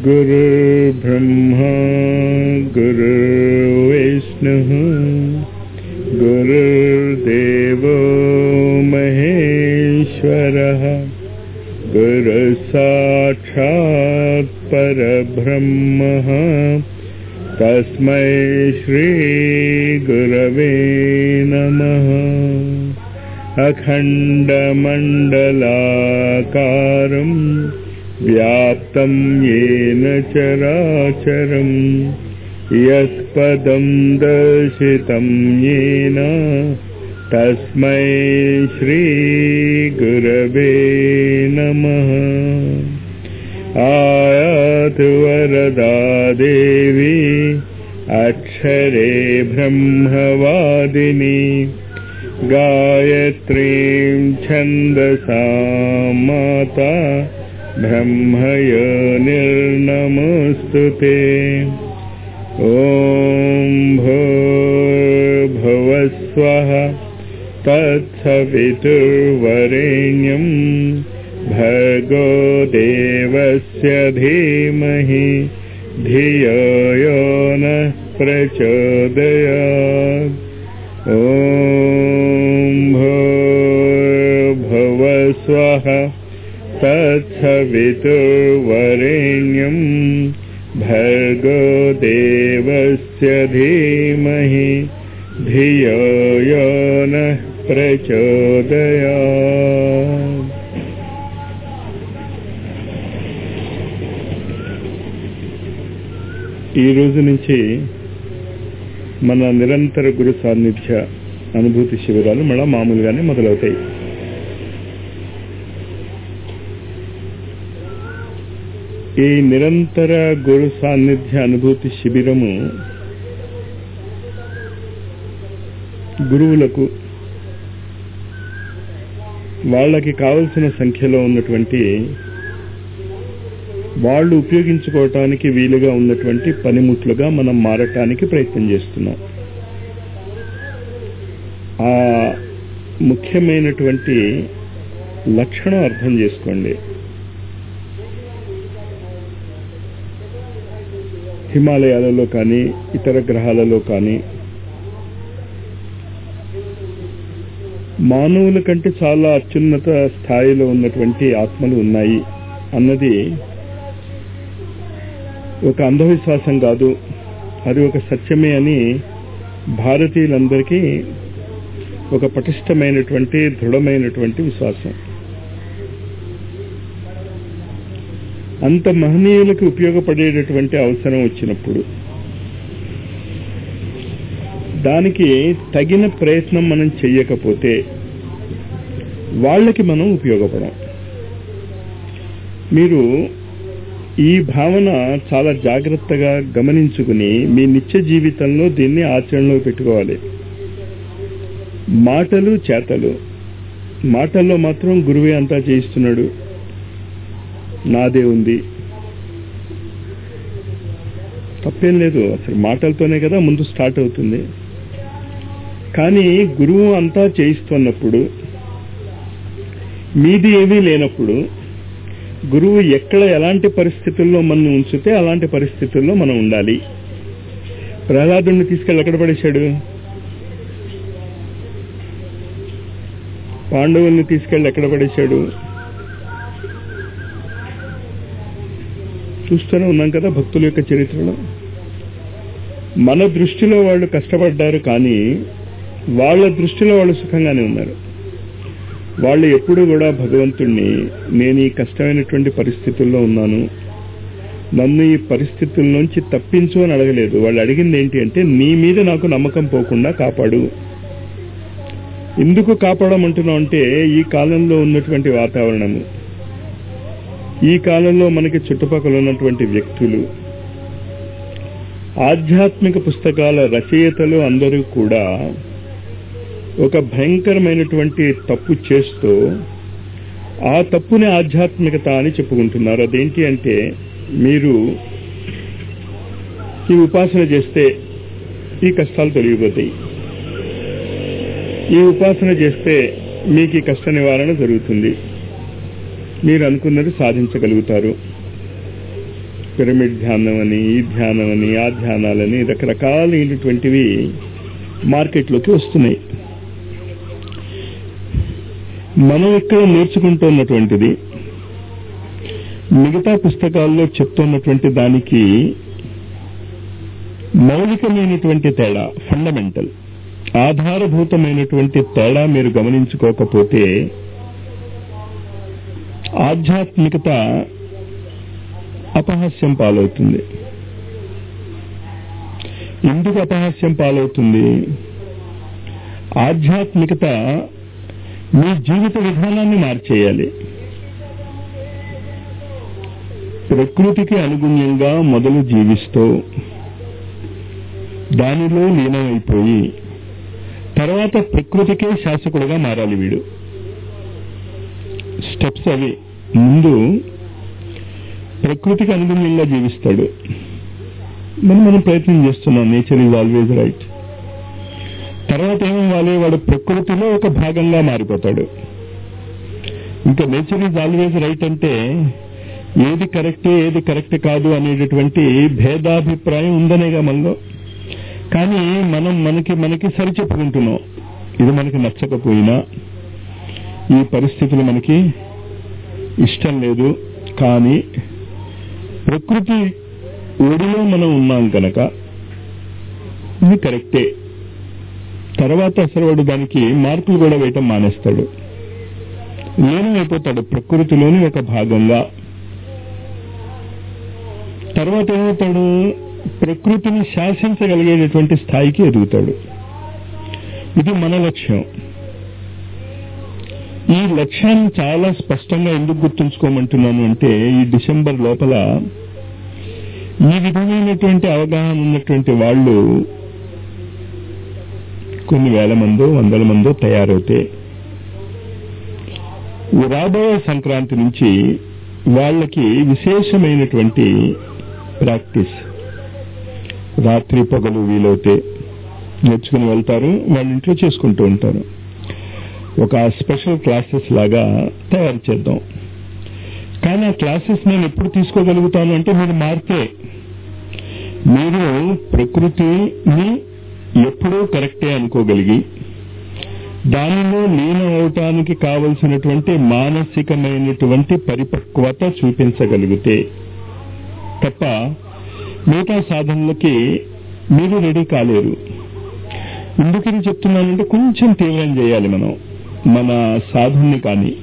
गुरुर्ब्रह्मा गुरुर्विष्णुः गुरुर्देवो महेश्वरः गुरुसाक्षात् परब्रह्मः तस्मै श्रीगुरवे नमः अखण्डमण्डलाकारम् व्याप्तं येन चराचरम् यत्पदं दर्शितं येन तस्मै श्रीगुरवे नमः आयातु वरदा देवी अक्षरे ब्रह्मवादिनी गायत्रीं छन्दसा माता ब्रह्मयोनिर्नमोऽस्तु ते ॐ भूर्भुवस्वः तत्सवितुर्वरेण्यं भर्गो देवस्य धीमहि धियो यो नः प्रचोदयात् ॐ भूर्भुवस्वः तत्सवितुर्वरेण्यं भर्गो देवस्य धीमहि धियो यो नः प्रचोदयात् ఈ రోజు నుంచి మన నిరంతర గురు సాన్నిధ్య అనుభూతి శిబిరాలు మళ్ళా మామూలుగానే మొదలవుతాయి ఈ నిరంతర గురు సాన్నిధ్య అనుభూతి శిబిరము గురువులకు వాళ్ళకి కావలసిన సంఖ్యలో ఉన్నటువంటి వాళ్ళు ఉపయోగించుకోవటానికి వీలుగా ఉన్నటువంటి పనిముట్లుగా మనం మారటానికి ప్రయత్నం చేస్తున్నాం ఆ ముఖ్యమైనటువంటి లక్షణం అర్థం చేసుకోండి హిమాలయాలలో కానీ ఇతర గ్రహాలలో కానీ మానవుల కంటే చాలా అత్యున్నత స్థాయిలో ఉన్నటువంటి ఆత్మలు ఉన్నాయి అన్నది ఒక అంధవిశ్వాసం కాదు అది ఒక సత్యమే అని భారతీయులందరికీ ఒక పటిష్టమైనటువంటి దృఢమైనటువంటి విశ్వాసం అంత మహనీయులకు ఉపయోగపడేటటువంటి అవసరం వచ్చినప్పుడు దానికి తగిన ప్రయత్నం మనం చెయ్యకపోతే వాళ్ళకి మనం ఉపయోగపడం మీరు ఈ భావన చాలా జాగ్రత్తగా గమనించుకుని మీ నిత్య జీవితంలో దీన్ని ఆచరణలో పెట్టుకోవాలి మాటలు చేతలు మాటల్లో మాత్రం గురువే అంతా చేయిస్తున్నాడు నాదే ఉంది తప్పేం లేదు అసలు మాటలతోనే కదా ముందు స్టార్ట్ అవుతుంది కానీ గురువు అంతా చేయిస్తున్నప్పుడు మీది ఏమీ లేనప్పుడు గురువు ఎక్కడ ఎలాంటి పరిస్థితుల్లో మనం ఉంచితే అలాంటి పరిస్థితుల్లో మనం ఉండాలి ప్రహ్లాదుని తీసుకెళ్ళి ఎక్కడ పడేశాడు పాండవుల్ని తీసుకెళ్ళి ఎక్కడ పడేశాడు చూస్తూనే ఉన్నాం కదా భక్తుల యొక్క చరిత్రలో మన దృష్టిలో వాళ్ళు కష్టపడ్డారు కానీ వాళ్ళ దృష్టిలో వాళ్ళు సుఖంగానే ఉన్నారు వాళ్ళు ఎప్పుడు కూడా భగవంతుణ్ణి నేను ఈ కష్టమైనటువంటి పరిస్థితుల్లో ఉన్నాను నన్ను ఈ పరిస్థితుల నుంచి తప్పించు అని అడగలేదు వాళ్ళు అడిగింది ఏంటి అంటే నీ మీద నాకు నమ్మకం పోకుండా కాపాడు ఎందుకు కాపాడమంటున్నావు అంటే ఈ కాలంలో ఉన్నటువంటి వాతావరణము ఈ కాలంలో మనకి చుట్టుపక్కల ఉన్నటువంటి వ్యక్తులు ఆధ్యాత్మిక పుస్తకాల రచయితలు అందరూ కూడా ఒక భయంకరమైనటువంటి తప్పు చేస్తూ ఆ తప్పుని ఆధ్యాత్మికత అని చెప్పుకుంటున్నారు అదేంటి అంటే మీరు ఈ ఉపాసన చేస్తే ఈ కష్టాలు తొలగిపోతాయి ఈ ఉపాసన చేస్తే మీకు ఈ కష్ట నివారణ జరుగుతుంది మీరు అనుకున్నది సాధించగలుగుతారు పిరమిడ్ ధ్యానం అని ఈ ధ్యానం అని ఆ ధ్యానాలని రకరకాలైనటువంటివి మార్కెట్లోకి వస్తున్నాయి మనం ఇక్కడ నేర్చుకుంటున్నటువంటిది మిగతా పుస్తకాల్లో చెప్తున్నటువంటి దానికి మౌలికమైనటువంటి తేడా ఫండమెంటల్ ఆధారభూతమైనటువంటి తేడా మీరు గమనించుకోకపోతే ఆధ్యాత్మికత అపహాస్యం పాలవుతుంది ఎందుకు అపహాస్యం పాలవుతుంది ఆధ్యాత్మికత మీ జీవిత విధానాన్ని మార్చేయాలి ప్రకృతికి అనుగుణ్యంగా మొదలు జీవిస్తూ దానిలో లీనమైపోయి తర్వాత ప్రకృతికే శాసకుడుగా మారాలి వీడు స్టెప్స్ అవి ముందు ప్రకృతికి అనుగుణ్యంగా జీవిస్తాడు మనం మనం ప్రయత్నం చేస్తున్నాం నేచర్ ఈజ్ ఆల్వేజ్ రైట్ తర్వాత ఏమవ్వాలి వాడు ప్రకృతిలో ఒక భాగంగా మారిపోతాడు ఇంకా నేచర్ ఈజ్ ఆల్వేజ్ రైట్ అంటే ఏది కరెక్ట్ ఏది కరెక్ట్ కాదు అనేటటువంటి భేదాభిప్రాయం ఉందనేగా మనలో కానీ మనం మనకి మనకి సరిచెప్పుకుంటున్నాం ఇది మనకి నచ్చకపోయినా ఈ పరిస్థితులు మనకి ఇష్టం లేదు కానీ ప్రకృతి ఒడిలో మనం ఉన్నాం కనుక ఇది కరెక్టే తర్వాత అసలు వాడు దానికి మార్కులు కూడా వేయటం మానేస్తాడు లీనమైపోతాడు ప్రకృతిలోని ఒక భాగంగా తర్వాత ఏమవుతాడు ప్రకృతిని శాసించగలిగేటటువంటి స్థాయికి ఎదుగుతాడు ఇది మన లక్ష్యం ఈ లక్ష్యాన్ని చాలా స్పష్టంగా ఎందుకు గుర్తుంచుకోమంటున్నాను అంటే ఈ డిసెంబర్ లోపల ఈ విధమైనటువంటి అవగాహన ఉన్నటువంటి వాళ్ళు కొన్ని వేల మందో వందల మందో తయారవుతే రాబోయే సంక్రాంతి నుంచి వాళ్ళకి విశేషమైనటువంటి ప్రాక్టీస్ రాత్రి పగలు వీలవుతే నేర్చుకుని వెళ్తారు వాళ్ళ ఇంట్లో చేసుకుంటూ ఉంటారు ఒక స్పెషల్ క్లాసెస్ లాగా తయారు చేద్దాం కానీ ఆ క్లాసెస్ నేను ఎప్పుడు తీసుకోగలుగుతాను అంటే మీరు మారితే మీరు ప్రకృతిని ఎప్పుడూ కరెక్టే అనుకోగలిగి దానిలో లీనం అవటానికి కావలసినటువంటి మానసికమైనటువంటి పరిపక్వత చూపించగలిగితే తప్ప మిగతా సాధనలకి మీరు రెడీ కాలేరు ఎందుకని చెప్తున్నానంటే కొంచెం తీవ్రం చేయాలి మనం మన సాధనని కానీ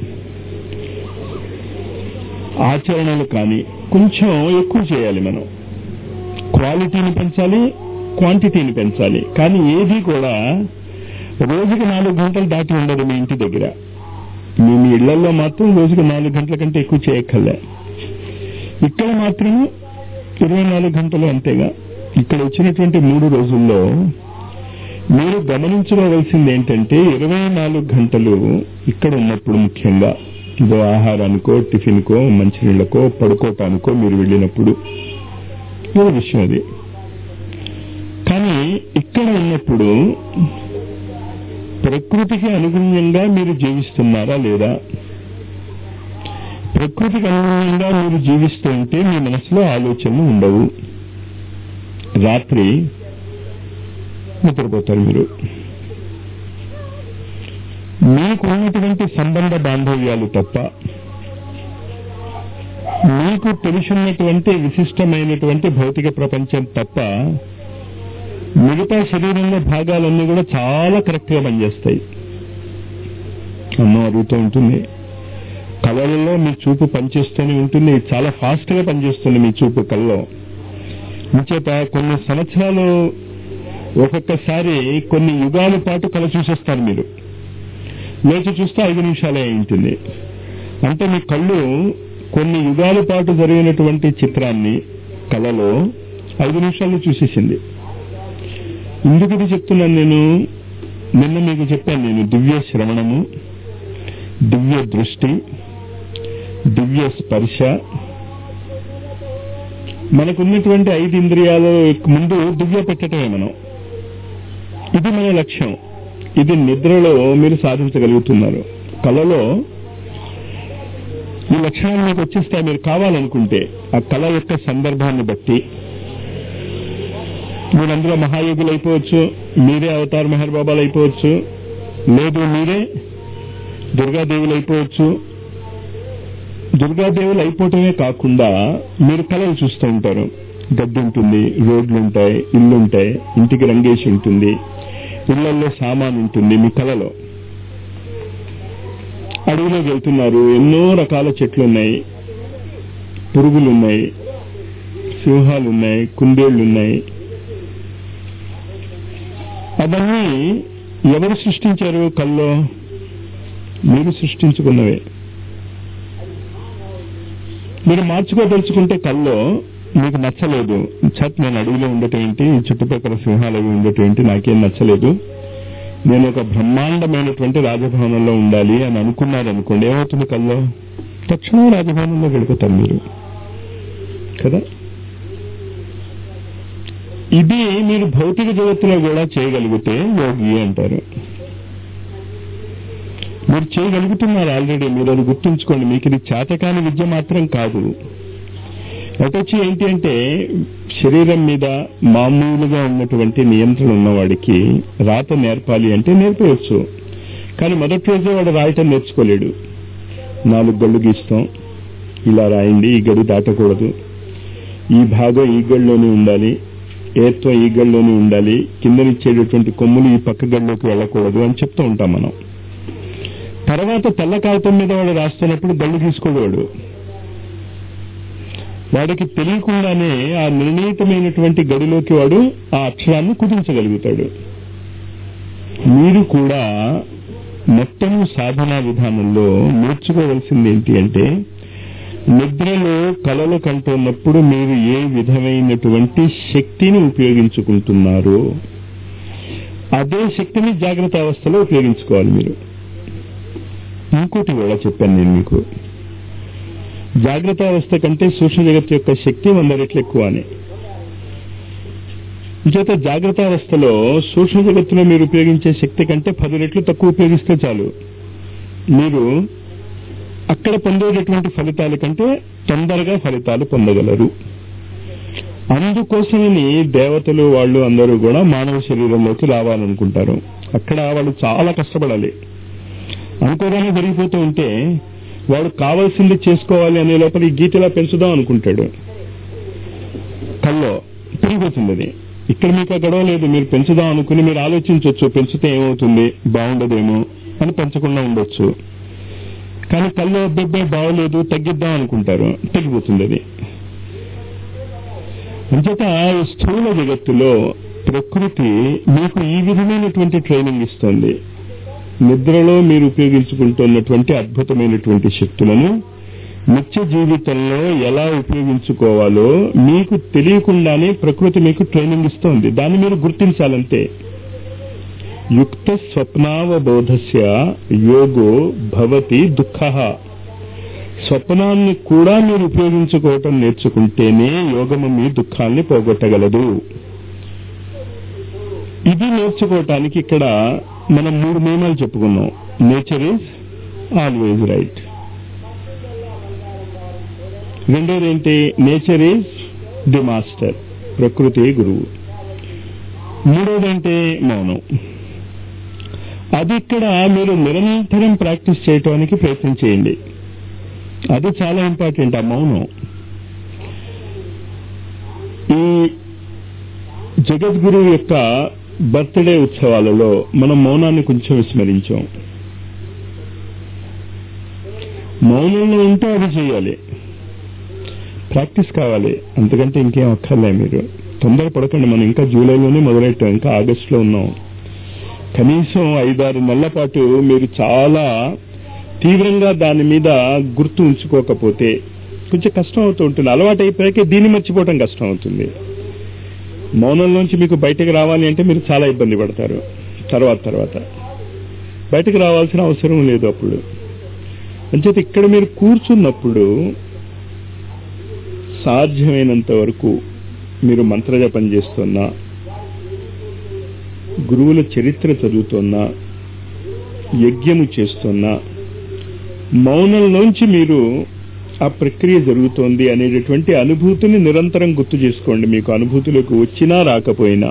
ఆచరణలు కానీ కొంచెం ఎక్కువ చేయాలి మనం క్వాలిటీని పెంచాలి క్వాంటిటీని పెంచాలి కానీ ఏది కూడా రోజుకి నాలుగు గంటలు దాటి ఉండదు మీ ఇంటి దగ్గర మీ మీ ఇళ్లలో మాత్రం రోజుకి నాలుగు గంటల కంటే ఎక్కువ చేయక్కర్లే ఇక్కడ మాత్రం ఇరవై నాలుగు గంటలు అంతేగా ఇక్కడ వచ్చినటువంటి మూడు రోజుల్లో మీరు గమనించుకోవాల్సింది ఏంటంటే ఇరవై నాలుగు గంటలు ఇక్కడ ఉన్నప్పుడు ముఖ్యంగా ఇదో ఆహారానికో టిఫిన్కో మంచినీళ్ళకో పడుకోవటానికో మీరు వెళ్ళినప్పుడు ఇది విషయం అది కానీ ఇక్కడ ఉన్నప్పుడు ప్రకృతికి అనుగుణ్యంగా మీరు జీవిస్తున్నారా లేదా ప్రకృతికి అనుగుణంగా మీరు జీవిస్తూ ఉంటే మీ మనసులో ఆలోచనలు ఉండవు రాత్రి నిద్రపోతారు మీరు మీకు ఉన్నటువంటి సంబంధ బాంధవ్యాలు తప్ప మీకు తెలిసినటువంటి విశిష్టమైనటువంటి భౌతిక ప్రపంచం తప్ప మిగతా శరీరంలో భాగాలన్నీ కూడా చాలా కరెక్ట్ గా పనిచేస్తాయి అన్నం అరుగుతూ ఉంటుంది కళలలో మీ చూపు పనిచేస్తూనే ఉంటుంది చాలా ఫాస్ట్ గా పనిచేస్తుంది మీ చూపు కళ్ళలో ఇంచేత కొన్ని సంవత్సరాలు ఒక్కొక్కసారి కొన్ని యుగాల పాటు కళ చూసేస్తారు మీరు లేచి చూస్తే ఐదు నిమిషాలే అయి ఉంటుంది అంటే మీ కళ్ళు కొన్ని యుగాల పాటు జరిగినటువంటి చిత్రాన్ని కళలో ఐదు నిమిషాల్లో చూసేసింది ఎందుకు ఇది చెప్తున్నాను నేను నిన్న మీకు చెప్పాను నేను దివ్య శ్రవణము దివ్య దృష్టి దివ్య స్పర్శ మనకున్నటువంటి ఐదు ఇంద్రియాల ముందు దివ్య పెట్టటమే మనం ఇది మన లక్ష్యం ఇది నిద్రలో మీరు సాధించగలుగుతున్నారు కళలో ఈ లక్షణాలు మీకు వచ్చేస్తే మీరు కావాలనుకుంటే ఆ కళ యొక్క సందర్భాన్ని బట్టి మీరు అందులో మహాయోగులు అయిపోవచ్చు మీరే అవతార్ మెహర్ బాబాలు అయిపోవచ్చు లేదు మీరే దుర్గాదేవులు అయిపోవచ్చు దుర్గాదేవులు అయిపోవటమే కాకుండా మీరు కళలు చూస్తూ ఉంటారు గడ్డి ఉంటుంది రోడ్లు ఉంటాయి ఇల్లు ఉంటాయి ఇంటికి రంగేసి ఉంటుంది ఇళ్లలో సామాన్ ఉంటుంది మీ కళలో అడవిలోకి వెళ్తున్నారు ఎన్నో రకాల చెట్లు ఉన్నాయి పురుగులు ఉన్నాయి సింహాలు ఉన్నాయి కుందేళ్లు ఉన్నాయి అవన్నీ ఎవరు సృష్టించారు కల్లో మీరు సృష్టించుకున్నవే మీరు మార్చుకోదలుచుకుంటే కల్లో మీకు నచ్చలేదు చట్ నేను అడవిలో ఉండటం ఏంటి ఈ చుట్టుపక్కల సింహాలు అవి ఉండటం ఏంటి నాకేం నచ్చలేదు నేను ఒక బ్రహ్మాండమైనటువంటి రాజభవనంలో ఉండాలి అని అనుకున్నారు అనుకోండి ఏమవుతుంది కల్లో తక్షణం రాజభవనంలో గడిపోతారు మీరు కదా ఇది మీరు భౌతిక జగత్తులో కూడా చేయగలిగితే యోగి అంటారు మీరు చేయగలుగుతున్నారు ఆల్రెడీ మీరు అది గుర్తుంచుకోండి మీకు ఇది చేతకాని విద్య మాత్రం కాదు ఒకటి ఏంటి అంటే శరీరం మీద మామూలుగా ఉన్నటువంటి నియంత్రణ ఉన్నవాడికి రాత నేర్పాలి అంటే నేర్పవచ్చు కానీ మొదటి రోజే వాడు రాయటం నేర్చుకోలేడు నాలుగు గళ్ళు గీస్తాం ఇలా రాయండి ఈ గడి దాటకూడదు ఈ భాగం ఈ గడిలోనే ఉండాలి ఏత్వం ఈ గడిలోనే ఉండాలి కిందనిచ్చేటటువంటి కొమ్ములు ఈ పక్క గడిలోకి వెళ్ళకూడదు అని చెప్తూ ఉంటాం మనం తర్వాత తెల్ల కాగితం మీద వాడు రాస్తున్నప్పుడు గళ్ళు తీసుకోడు వాడికి తెలియకుండానే ఆ నిర్ణీతమైనటువంటి గడిలోకి వాడు ఆ అక్షరాన్ని కుదించగలుగుతాడు మీరు కూడా మొత్తం సాధనా విధానంలో నేర్చుకోవలసింది ఏంటి అంటే నిద్రలో కలలు కంటున్నప్పుడు మీరు ఏ విధమైనటువంటి శక్తిని ఉపయోగించుకుంటున్నారో అదే శక్తిని జాగ్రత్త అవస్థలో ఉపయోగించుకోవాలి మీరు ఇంకోటి కూడా చెప్పాను నేను మీకు జాగ్రత్త అవస్థ కంటే సూక్ష్మ జగత్తు యొక్క శక్తి వంద రెట్లు ఎక్కువ అని చేత జాగ్రత్త అవస్థలో సూక్ష్మ జగత్తులో మీరు ఉపయోగించే శక్తి కంటే పది రెట్లు తక్కువ ఉపయోగిస్తే చాలు మీరు అక్కడ పొందేటటువంటి ఫలితాల కంటే తొందరగా ఫలితాలు పొందగలరు అందుకోసమని దేవతలు వాళ్ళు అందరూ కూడా మానవ శరీరంలోకి రావాలనుకుంటారు అక్కడ వాళ్ళు చాలా కష్టపడాలి అనుకోగానే జరిగిపోతూ ఉంటే వాడు కావాల్సింది చేసుకోవాలి అనే లోపల ఈ గీతలా పెంచుదాం అనుకుంటాడు కల్లో పెరిగిపోతుంది అది ఇక్కడ మీకు ఆ గొడవ లేదు మీరు పెంచుదాం అనుకుని మీరు ఆలోచించవచ్చు పెంచితే ఏమవుతుంది బాగుండదేమో అని పెంచకుండా ఉండొచ్చు కానీ కళ్ళు అబ్బాయి బాగోలేదు తగ్గిద్దాం అనుకుంటారు తగ్గిపోతుంది అది అంచేత ఈ స్థూల జగత్తులో ప్రకృతి మీకు ఈ విధమైనటువంటి ట్రైనింగ్ ఇస్తుంది నిద్రలో మీరు ఉపయోగించుకుంటున్నటువంటి అద్భుతమైనటువంటి శక్తులను నిత్య జీవితంలో ఎలా ఉపయోగించుకోవాలో మీకు తెలియకుండానే ప్రకృతి మీకు ట్రైనింగ్ ఇస్తోంది దాన్ని మీరు గుర్తించాలంటే యుక్త స్వప్నావబోధస్య యోగో భవతి దుఃఖ స్వప్నాన్ని కూడా మీరు ఉపయోగించుకోవటం నేర్చుకుంటేనే యోగము మీ దుఃఖాన్ని పోగొట్టగలదు ఇది నేర్చుకోవటానికి ఇక్కడ మనం మూడు నియమాలు చెప్పుకున్నాం నేచర్ ఈజ్ ఆల్వేజ్ రైట్ రెండోది ఏంటి నేచర్ ఈజ్ ది మాస్టర్ ప్రకృతి గురువు మూడోది ఏంటి మౌనం అది ఇక్కడ మీరు నిరంతరం ప్రాక్టీస్ చేయటానికి ప్రయత్నం చేయండి అది చాలా ఇంపార్టెంట్ ఆ మౌనం ఈ జగద్గురువు యొక్క బర్త్డే ఉత్సవాలలో మనం మౌనాన్ని కొంచెం విస్మరించాం మౌనంలో ఉంటే అది చేయాలి ప్రాక్టీస్ కావాలి అంతకంటే ఇంకేం అక్కర్లే మీరు తొందర పడకండి మనం ఇంకా జూలైలోనే మొదలెట్టాం ఇంకా ఆగస్టులో ఉన్నాం కనీసం ఐదారు నెలల పాటు మీరు చాలా తీవ్రంగా దాని మీద గుర్తు ఉంచుకోకపోతే కొంచెం కష్టం అవుతూ ఉంటుంది అలవాటు అయిపోయాకే దీన్ని మర్చిపోవడం కష్టం అవుతుంది మౌనంలోంచి మీకు బయటకు రావాలి అంటే మీరు చాలా ఇబ్బంది పడతారు తర్వాత తర్వాత బయటకు రావాల్సిన అవసరం లేదు అప్పుడు అంచేత ఇక్కడ మీరు కూర్చున్నప్పుడు సాధ్యమైనంత వరకు మీరు మంత్రజపం చేస్తున్నా గురువుల చరిత్ర చదువుతున్నా యజ్ఞము చేస్తున్నా మౌనంలోంచి మీరు ఆ ప్రక్రియ జరుగుతోంది అనేటటువంటి అనుభూతిని నిరంతరం గుర్తు చేసుకోండి మీకు అనుభూతిలోకి వచ్చినా రాకపోయినా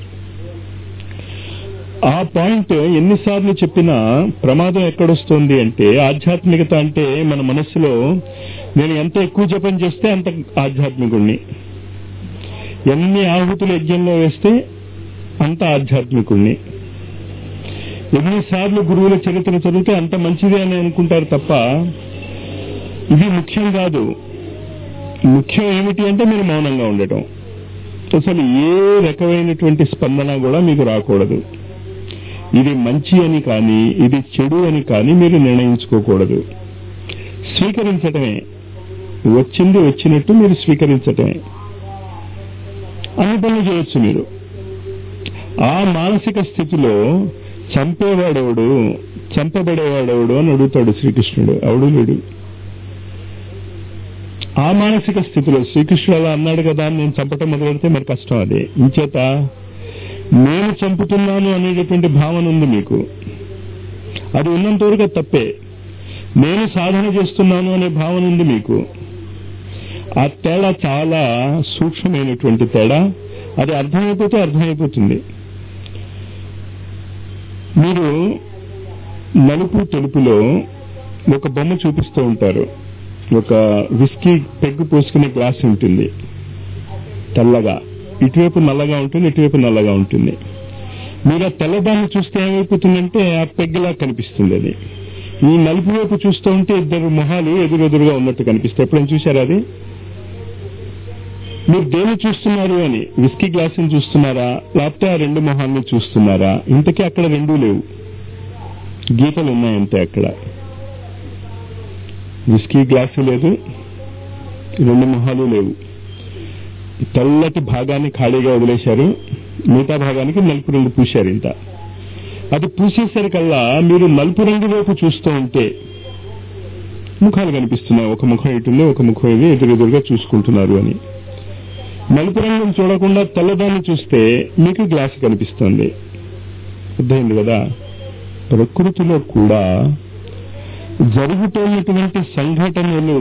ఆ పాయింట్ ఎన్నిసార్లు చెప్పినా ప్రమాదం ఎక్కడొస్తుంది అంటే ఆధ్యాత్మికత అంటే మన మనస్సులో నేను ఎంత ఎక్కువ జపం చేస్తే అంత ఆధ్యాత్మికుణ్ణి ఎన్ని ఆహుతులు యజ్ఞంలో వేస్తే అంత ఆధ్యాత్మికుణ్ణి ఎన్నిసార్లు గురువుల చరిత్ర చదివితే అంత మంచిది అని అనుకుంటారు తప్ప ఇది ముఖ్యం కాదు ముఖ్యం ఏమిటి అంటే మీరు మౌనంగా ఉండటం అసలు ఏ రకమైనటువంటి స్పందన కూడా మీకు రాకూడదు ఇది మంచి అని కానీ ఇది చెడు అని కానీ మీరు నిర్ణయించుకోకూడదు స్వీకరించటమే వచ్చింది వచ్చినట్టు మీరు స్వీకరించటమే అన్ని పనులు చేయొచ్చు మీరు ఆ మానసిక స్థితిలో చంపేవాడెవడు చంపబడేవాడెవడు అని అడుగుతాడు శ్రీకృష్ణుడు అవుడు లేడు ఆ మానసిక స్థితిలో శ్రీకృష్ణుడు అలా అన్నాడు కదా అని నేను చంపటం మొదలెడితే మరి కష్టం అది ఇంచేత నేను చంపుతున్నాను అనేటటువంటి భావన ఉంది మీకు అది ఉన్నంత వరకు తప్పే నేను సాధన చేస్తున్నాను అనే భావన ఉంది మీకు ఆ తేడా చాలా సూక్ష్మమైనటువంటి తేడా అది అర్థమైపోతే అర్థమైపోతుంది మీరు నలుపు తెలుపులో ఒక బొమ్మ చూపిస్తూ ఉంటారు ఒక విస్కీ పెగ్గు పోసుకునే గ్లాస్ ఉంటుంది తెల్లగా ఇటువైపు నల్లగా ఉంటుంది ఇటువైపు నల్లగా ఉంటుంది మీరు ఆ తెల్లదాన్ని చూస్తే ఏమైపోతుందంటే ఆ పెగ్గులా కనిపిస్తుంది అది ఈ నలుపు వైపు చూస్తూ ఉంటే ఇద్దరు మొహాలు ఎదురెదురుగా ఉన్నట్టు కనిపిస్తాయి ఎప్పుడైనా చూసారా అది మీరు దేన్ని చూస్తున్నారు అని విస్కీ గ్లాసుని చూస్తున్నారా లేకపోతే ఆ రెండు మొహాన్ని చూస్తున్నారా ఇంతకీ అక్కడ రెండూ లేవు గీతలు ఉన్నాయంతే అక్కడ విస్కీ గ్లాసు లేదు రెండు మొహాలు లేవు తెల్లటి భాగాన్ని ఖాళీగా వదిలేశారు మిగతా భాగానికి నలుపు రంగు పూశారు ఇంత అది పూసేసరికల్లా మీరు నలుపు రంగు వైపు చూస్తూ ఉంటే ముఖాలు కనిపిస్తున్నాయి ఒక ముఖం ఇటుంది ఒక ముఖం ఇది ఎదురెదురుగా చూసుకుంటున్నారు అని నలుపు రంగును చూడకుండా తెల్లదాన్ని చూస్తే మీకు గ్లాస్ కనిపిస్తుంది అర్థమైంది కదా ప్రకృతిలో కూడా జరుగుతున్నటువంటి సంఘటనలు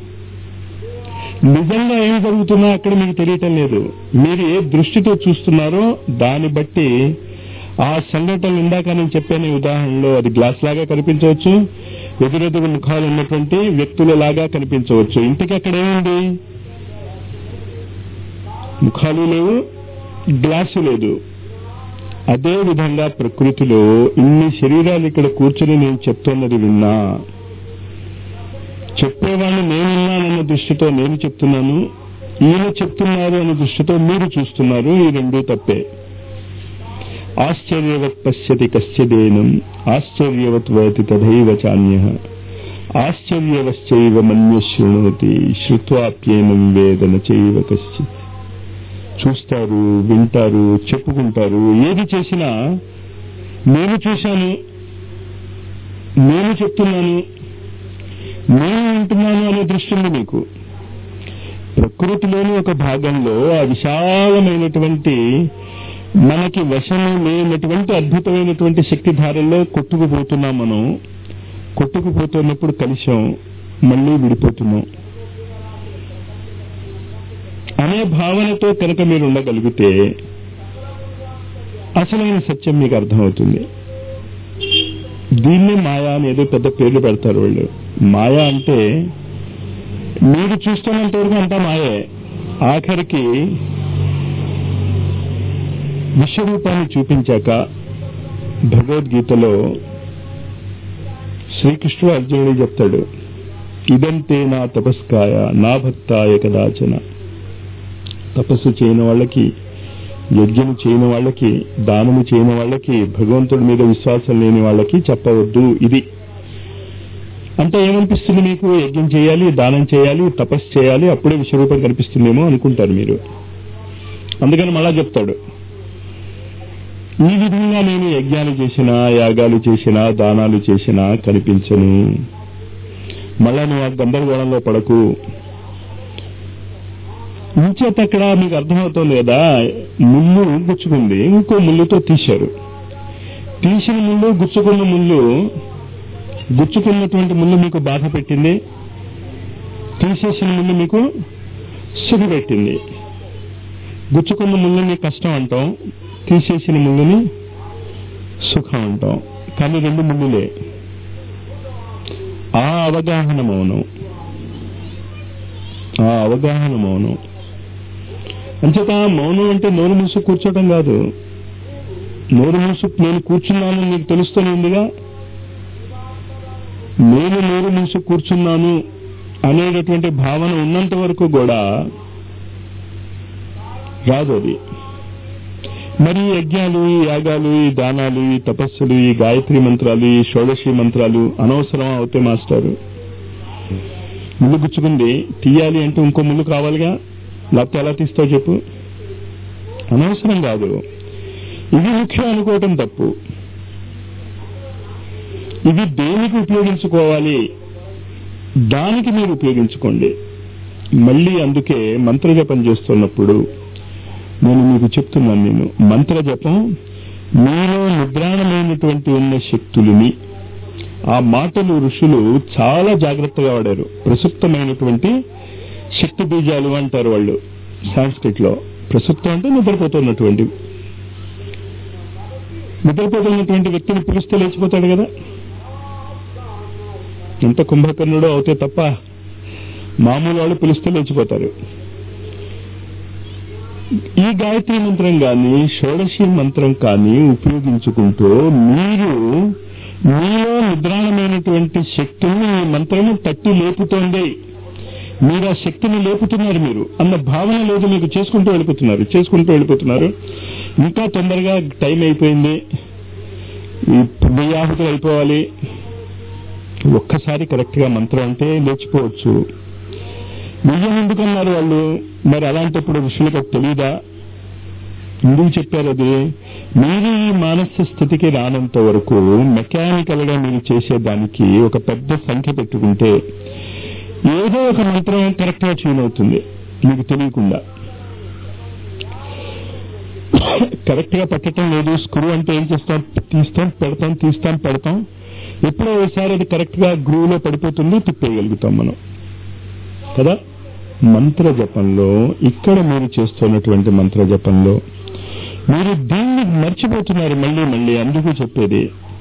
నిజంగా ఏం జరుగుతున్నా అక్కడ మీకు తెలియటం లేదు మీరు ఏ దృష్టితో చూస్తున్నారో దాన్ని బట్టి ఆ సంఘటనలు ఇందాక నేను చెప్పాను ఈ ఉదాహరణలో అది గ్లాస్ లాగా కనిపించవచ్చు ఎదురెదురు ముఖాలు ఉన్నటువంటి వ్యక్తుల లాగా కనిపించవచ్చు ఇంటికి అక్కడ ఏముంది ముఖాలు లేవు గ్లాసు లేదు అదే విధంగా ప్రకృతిలో ఇన్ని శరీరాలు ఇక్కడ కూర్చుని నేను చెప్తున్నది విన్నా చెప్పేవాడిని నేనున్నానన్న దృష్టితో నేను చెప్తున్నాను ఈయన చెప్తున్నారు అనే దృష్టితో మీరు చూస్తున్నారు ఈ రెండూ తప్పే ఆశ్చర్యవత్ పశ్యతి కశ్చిదేనం ఆశ్చర్యవత్ వతి తథైవ చాన్య ఆశ్చర్యవశ్చైవ మన్య శృణోతి శ్రుత్వాప్యేనం వేదన చైవ కశ్చిత్ చూస్తారు వింటారు చెప్పుకుంటారు ఏది చేసినా నేను చూశాను నేను చెప్తున్నాను నేను వింటున్నాను అనే దృష్టి ఉంది మీకు ప్రకృతిలోని ఒక భాగంలో ఆ విశాలమైనటువంటి మనకి వశము లేనటువంటి అద్భుతమైనటువంటి శక్తిధారల్లో కొట్టుకుపోతున్నాం మనం కొట్టుకుపోతున్నప్పుడు కలిశాం మళ్ళీ విడిపోతున్నాం అనే భావనతో కనుక మీరు ఉండగలిగితే అసలైన సత్యం మీకు అర్థమవుతుంది దీన్ని మాయా అని ఏదో పెద్ద పేర్లు పెడతారు వాళ్ళు మాయా అంటే మీరు చూస్తున్నంత వరకు అంతా మాయే ఆఖరికి విశ్వరూపాన్ని చూపించాక భగవద్గీతలో శ్రీకృష్ణుడు అర్జునుడికి చెప్తాడు ఇదంతే నా తపస్కాయ నా భక్తాయ కదాచన తపస్సు చేయని వాళ్ళకి యజ్ఞం చేయని వాళ్ళకి దానము చేయని వాళ్ళకి భగవంతుడి మీద విశ్వాసం లేని వాళ్ళకి చెప్పవద్దు ఇది అంటే ఏమనిపిస్తుంది మీకు యజ్ఞం చేయాలి దానం చేయాలి తపస్సు చేయాలి అప్పుడే విశ్వరూపం కనిపిస్తుందేమో అనుకుంటారు మీరు అందుకని మళ్ళా చెప్తాడు ఈ విధంగా నేను యజ్ఞాలు చేసినా యాగాలు చేసినా దానాలు చేసినా కనిపించను మళ్ళా నువ్వు ఆ గందరగోళంలో పడకు ఇంచేత అక్కడ మీకు అర్థమవుతుంది కదా ముళ్ళు గుచ్చుకుంది ఇంకో ముళ్ళుతో తీశారు తీసిన ముళ్ళు గుచ్చుకున్న ముళ్ళు గుచ్చుకున్నటువంటి ముళ్ళు మీకు బాధ పెట్టింది తీసేసిన ముందు మీకు సుఖ పెట్టింది గుచ్చుకున్న ముళ్ళని కష్టం అంటాం తీసేసిన ముళ్ళని సుఖం అంటాం కానీ రెండు ముళ్ళులే ఆ అవగాహన మౌనం ఆ అవగాహన మౌనం అంచేత మౌనం అంటే నోరు మూసు కూర్చోవటం కాదు నోరు మూసు నేను కూర్చున్నాను నీకు తెలుస్తూనే ఉందిగా నేను నోరు మూసు కూర్చున్నాను అనేటటువంటి భావన ఉన్నంత వరకు కూడా రాదు అది మరి ఈ యజ్ఞాలు ఈ యాగాలు ఈ దానాలు ఈ తపస్సులు ఈ గాయత్రి మంత్రాలు ఈ షోడశి మంత్రాలు అనవసరం అవుతే మాస్టారు ముళ్ళు గుచ్చుకుంది తీయాలి అంటే ఇంకో ముళ్ళు కావాలిగా లేకపోతే ఎలా తీస్తావు చెప్పు అనవసరం కాదు ఇది ముఖ్యం అనుకోవటం తప్పు ఇది దేనికి ఉపయోగించుకోవాలి దానికి మీరు ఉపయోగించుకోండి మళ్ళీ అందుకే మంత్రజపం చేస్తున్నప్పుడు నేను మీకు చెప్తున్నాను నేను మంత్రజపం మీలో నిద్రాణమైనటువంటి ఉన్న శక్తులని ఆ మాటలు ఋషులు చాలా జాగ్రత్తగా వాడారు ప్రసుప్తమైనటువంటి శక్తి బీజాలు అంటారు వాళ్ళు సాంస్క్రిట్ లో ప్రసుప్తం అంటే నిద్రపోతున్నటువంటి నిద్రపోతున్నటువంటి వ్యక్తిని పిలిస్తే లేచిపోతాడు కదా ఎంత కుంభకర్ణుడో అవుతే తప్ప మామూలు వాళ్ళు పిలిస్తే లేచిపోతారు ఈ గాయత్రి మంత్రం కానీ షోడశి మంత్రం కానీ ఉపయోగించుకుంటూ మీరు మీలో నిద్రాణమైనటువంటి శక్తిని ఈ మంత్రము తట్టి లేపుతోంది మీరు ఆ శక్తిని లేపుతున్నారు మీరు అన్న భావన లేదు మీకు చేసుకుంటూ వెళ్ళిపోతున్నారు చేసుకుంటూ వెళ్ళిపోతున్నారు ఇంకా తొందరగా టైం అయిపోయింది ఈ వెయ్యాహుతులు అయిపోవాలి ఒక్కసారి కరెక్ట్ గా మంత్రం అంటే లేచిపోవచ్చు బియ్యం ఎందుకన్నారు వాళ్ళు మరి అలాంటప్పుడు ఋషులకు అది తెలీదా ఎందుకు చెప్పారు అది మీరు ఈ మానసిక స్థితికి రానంత వరకు మెకానికల్ గా మీరు చేసేదానికి ఒక పెద్ద సంఖ్య పెట్టుకుంటే ఏదో ఒక మంత్రం కరెక్ట్ గా ట్యూన్ అవుతుంది మీకు తెలియకుండా కరెక్ట్ గా పట్టడం లేదు స్క్రూ అంటే ఏం చేస్తాం తీస్తాం పెడతాం తీస్తాం పెడతాం ఎప్పుడో ఒకసారి అది కరెక్ట్ గా గ్రూవ్ లో పడిపోతుంది తిప్పేయగలుగుతాం మనం కదా మంత్ర జపంలో ఇక్కడ మీరు చేస్తున్నటువంటి మంత్ర జపంలో మీరు దీన్ని మర్చిపోతున్నారు మళ్ళీ మళ్ళీ అందుకు చెప్పేది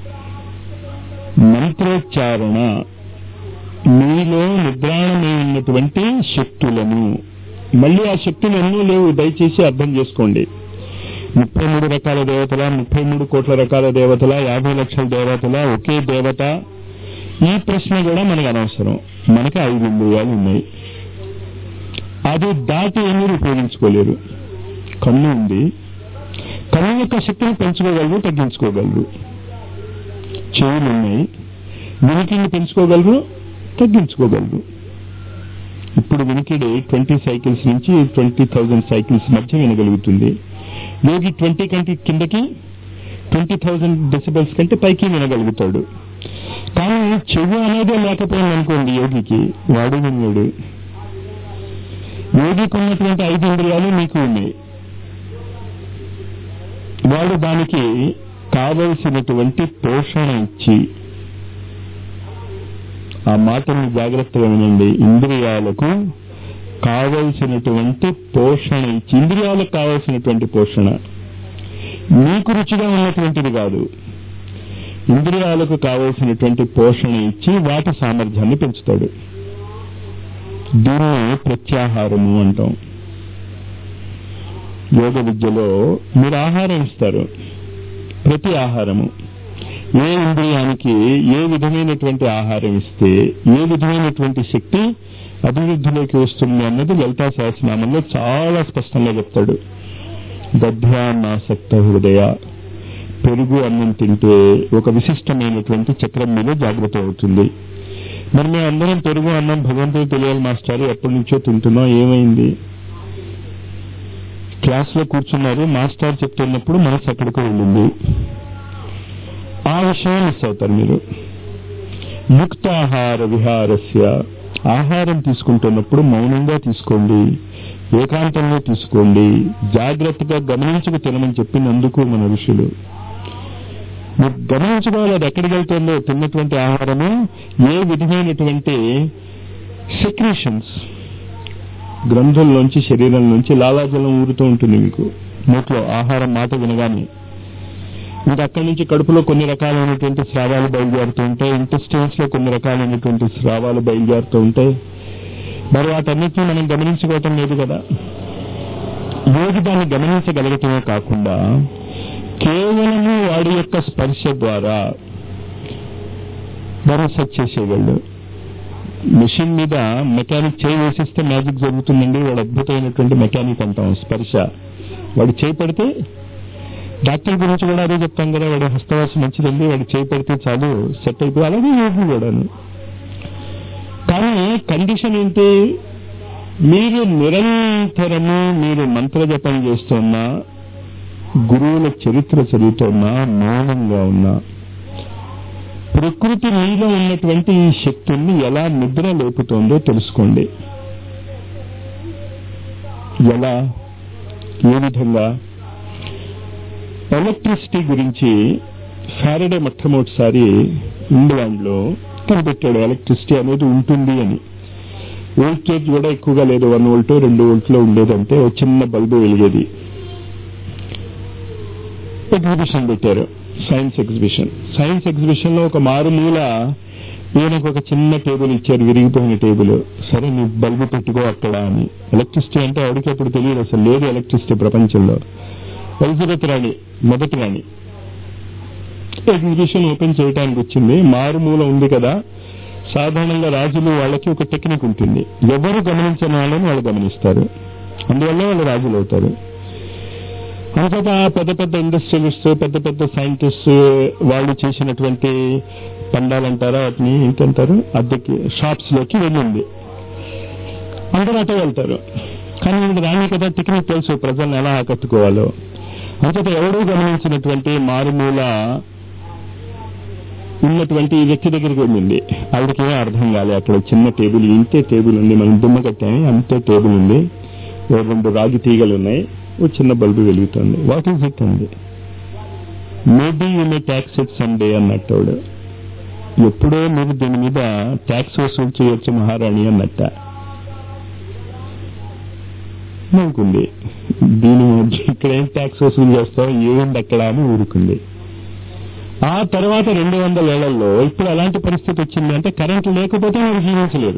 మంత్రోచ్చారణ మీలో నిద్రాణమై ఉన్నటువంటి శక్తులను మళ్ళీ ఆ శక్తులు ఎన్నో లేవు దయచేసి అర్థం చేసుకోండి ముప్పై మూడు రకాల దేవతల ముప్పై మూడు కోట్ల రకాల దేవతల యాభై లక్షల దేవతల ఒకే దేవత ఈ ప్రశ్న కూడా మనకు అనవసరం మనకి ఐదు ఇంద్రియాలు ఉన్నాయి అది దాటి మీరు ఉపయోగించుకోలేరు కన్ను ఉంది కన్ను యొక్క శక్తిని పెంచుకోగలరు తగ్గించుకోగలరు చెవులు ఉన్నాయి వినికిడిని పెంచుకోగలరు తగ్గించుకోగలరు ఇప్పుడు వినికిడి ట్వంటీ సైకిల్స్ నుంచి ట్వంటీ థౌజండ్ సైకిల్స్ మధ్య వినగలుగుతుంది యోగి ట్వంటీ కంటే కిందకి ట్వంటీ థౌజండ్ డెసిబల్స్ కంటే పైకి వినగలుగుతాడు కానీ చెవు అనేదే లేకపోయింది అనుకోండి యోగికి వాడు విన్నాడు యోగికి ఉన్నటువంటి ఐదు ఇంద్రియాలు మీకు ఉన్నాయి వాడు దానికి కావలసినటువంటి పోషణ ఇచ్చి ఆ మాటని జాగ్రత్తగా వినండి ఇంద్రియాలకు కావలసినటువంటి పోషణ ఇచ్చి ఇంద్రియాలకు కావలసినటువంటి పోషణ మీకు రుచిగా ఉన్నటువంటిది కాదు ఇంద్రియాలకు కావలసినటువంటి పోషణ ఇచ్చి వాటి సామర్థ్యాన్ని పెంచుతాడు దీన్ని ప్రత్యాహారము అంటాం యోగ విద్యలో మీరు ఆహారం ఇస్తారు ప్రతి ఆహారము ఏ ఇంద్రియానికి ఏ విధమైనటువంటి ఆహారం ఇస్తే ఏ విధమైనటువంటి శక్తి అభివృద్ధిలోకి వస్తుంది అన్నది లలితా సహస్రనామంలో చాలా స్పష్టంగా చెప్తాడు దధ్యాన్నాసక్త హృదయ పెరుగు అన్నం తింటే ఒక విశిష్టమైనటువంటి చక్రం మీద జాగ్రత్త అవుతుంది మరి మేము అందరం పెరుగు అన్నం భగవంతుడు తెలియాలి మాస్టారు ఎప్పటి నుంచో తింటున్నాం ఏమైంది క్లాస్ లో కూర్చున్నారు మాస్టర్ చెప్తున్నప్పుడు మనసు అక్కడికి వెళ్ళింది ఆ విషయం మిస్ అవుతారు మీరు యుక్తాహార విహారస్య ఆహారం తీసుకుంటున్నప్పుడు మౌనంగా తీసుకోండి ఏకాంతంగా తీసుకోండి జాగ్రత్తగా గమనించుకు తినమని చెప్పినందుకు మన ఋషులు మీరు గమనించుకోవాలి అది ఎక్కడికి వెళ్తుందో తిన్నటువంటి ఆహారము ఏ విధమైనటువంటి సెక్రేషన్స్ గ్రంథుల్లోంచి శరీరం నుంచి లాలాజలం ఊరుతూ ఉంటుంది మీకు నోట్లో ఆహారం మాట వినగానే ఇంకా అక్కడి నుంచి కడుపులో కొన్ని రకాలైనటువంటి స్రావాలు బయలుదేరుతూ ఉంటాయి ఇంటెస్టైన్స్ లో కొన్ని రకాలైనటువంటి స్రావాలు బయలుదేరుతూ ఉంటాయి మరి వాటన్నిటిని మనం గమనించుకోవటం లేదు కదా యోగి దాన్ని గమనించగలగటమే కాకుండా కేవలము వాడి యొక్క స్పర్శ ద్వారా భరోసా చేసేవాళ్ళు మిషన్ మీద మెకానిక్ చేయి వేసిస్తే మ్యాజిక్ జరుగుతుందండి వాడు అద్భుతమైనటువంటి మెకానిక్ అంటాం స్పర్శ వాడు చేయి పడితే డాక్టర్ గురించి కూడా అదే చెప్తాం కదా వాడి హస్తవాసం మంచిదండి వాడు చేయి పడితే చాలు సెట్ అయిపోయి అలాగే యోగి కూడాను కానీ కండిషన్ ఏంటి మీరు నిరంతరము మీరు మంత్ర జపం చేస్తున్నా గురువుల చరిత్ర చదువుతున్నా మౌనంగా ఉన్నా ప్రకృతి మీలో ఉన్నటువంటి ఈ శక్తుల్ని ఎలా నిద్ర లేపుతోందో తెలుసుకోండి ఎలా ఏ విధంగా ఎలక్ట్రిసిటీ గురించి ఫారడే మొట్టమొదటిసారి ఇంగ్లాండ్ లో కనిపెట్టాడు ఎలక్ట్రిసిటీ అనేది ఉంటుంది అని వోల్టేజ్ కూడా ఎక్కువగా లేదు వన్ వోల్ట్ రెండు వోల్ట్లో ఉండేదంటే ఒక చిన్న బల్బు వెలిగేది ఎగ్జిబిషన్ పెట్టారు సైన్స్ ఎగ్జిబిషన్ సైన్స్ ఎగ్జిబిషన్ లో ఒక మారుమూల ఈయనకు ఒక చిన్న టేబుల్ ఇచ్చారు విరిగిపోయిన టేబుల్ సరే నీ బల్బు పెట్టుకో అక్కడ అని ఎలక్ట్రిసిటీ అంటే ఆవిడకి అప్పుడు తెలియదు అసలు లేదు ఎలక్ట్రిసిటీ ప్రపంచంలో ఎలిజబెత్ రాణి మొదటి రాణి ఎగ్జిబిషన్ ఓపెన్ చేయడానికి వచ్చింది మారుమూల ఉంది కదా సాధారణంగా రాజులు వాళ్ళకి ఒక టెక్నిక్ ఉంటుంది ఎవరు గమనించని వాళ్ళని వాళ్ళు గమనిస్తారు అందువల్ల వాళ్ళు రాజులు అవుతారు అంతటా పెద్ద పెద్ద ఇండస్ట్రియలిస్ట్ పెద్ద పెద్ద సైంటిస్ట్ వాళ్ళు చేసినటువంటి పండాలంటారా వాటిని ఏంటంటారు అద్దెకి షాప్స్ లోకి వెళ్ళింది అందరూ అటే వెళ్తారు కానీ వీడు రాని కదా టెక్నిక్ తెలుసు ప్రజల్ని ఎలా ఆకట్టుకోవాలో అంతటా ఎవడూ గమనించినటువంటి మారుమూల ఉన్నటువంటి ఈ వ్యక్తి దగ్గరికి వెళ్ళింది ఆవిడకి ఏం అర్థం కాలే అక్కడ చిన్న టేబుల్ ఇంతే టేబుల్ ఉంది మనం దుమ్మ కట్టాము అంతే టేబుల్ ఉంది ఓ రెండు రాగి తీగలు ఉన్నాయి ఓ చిన్న బల్బు వెలుగుతుంది వాట్ ఈస్ ఇట్ అండి maybe you may tax it Sunday అన్నట్టు ఎప్పుడో మీరు దీని మీద ట్యాక్స్ వసూలు చేయొచ్చు మహారాణి అన్నట్ట నవ్వుకుంది దీని మధ్య ఇక్కడ ఏం ట్యాక్స్ వసూలు చేస్తావు ఏముంది అక్కడ అని ఊరుకుంది ఆ తర్వాత రెండు వందల ఏళ్లలో ఇప్పుడు ఎలాంటి పరిస్థితి వచ్చింది అంటే కరెంటు లేకపోతే మీరు జీవించలేరు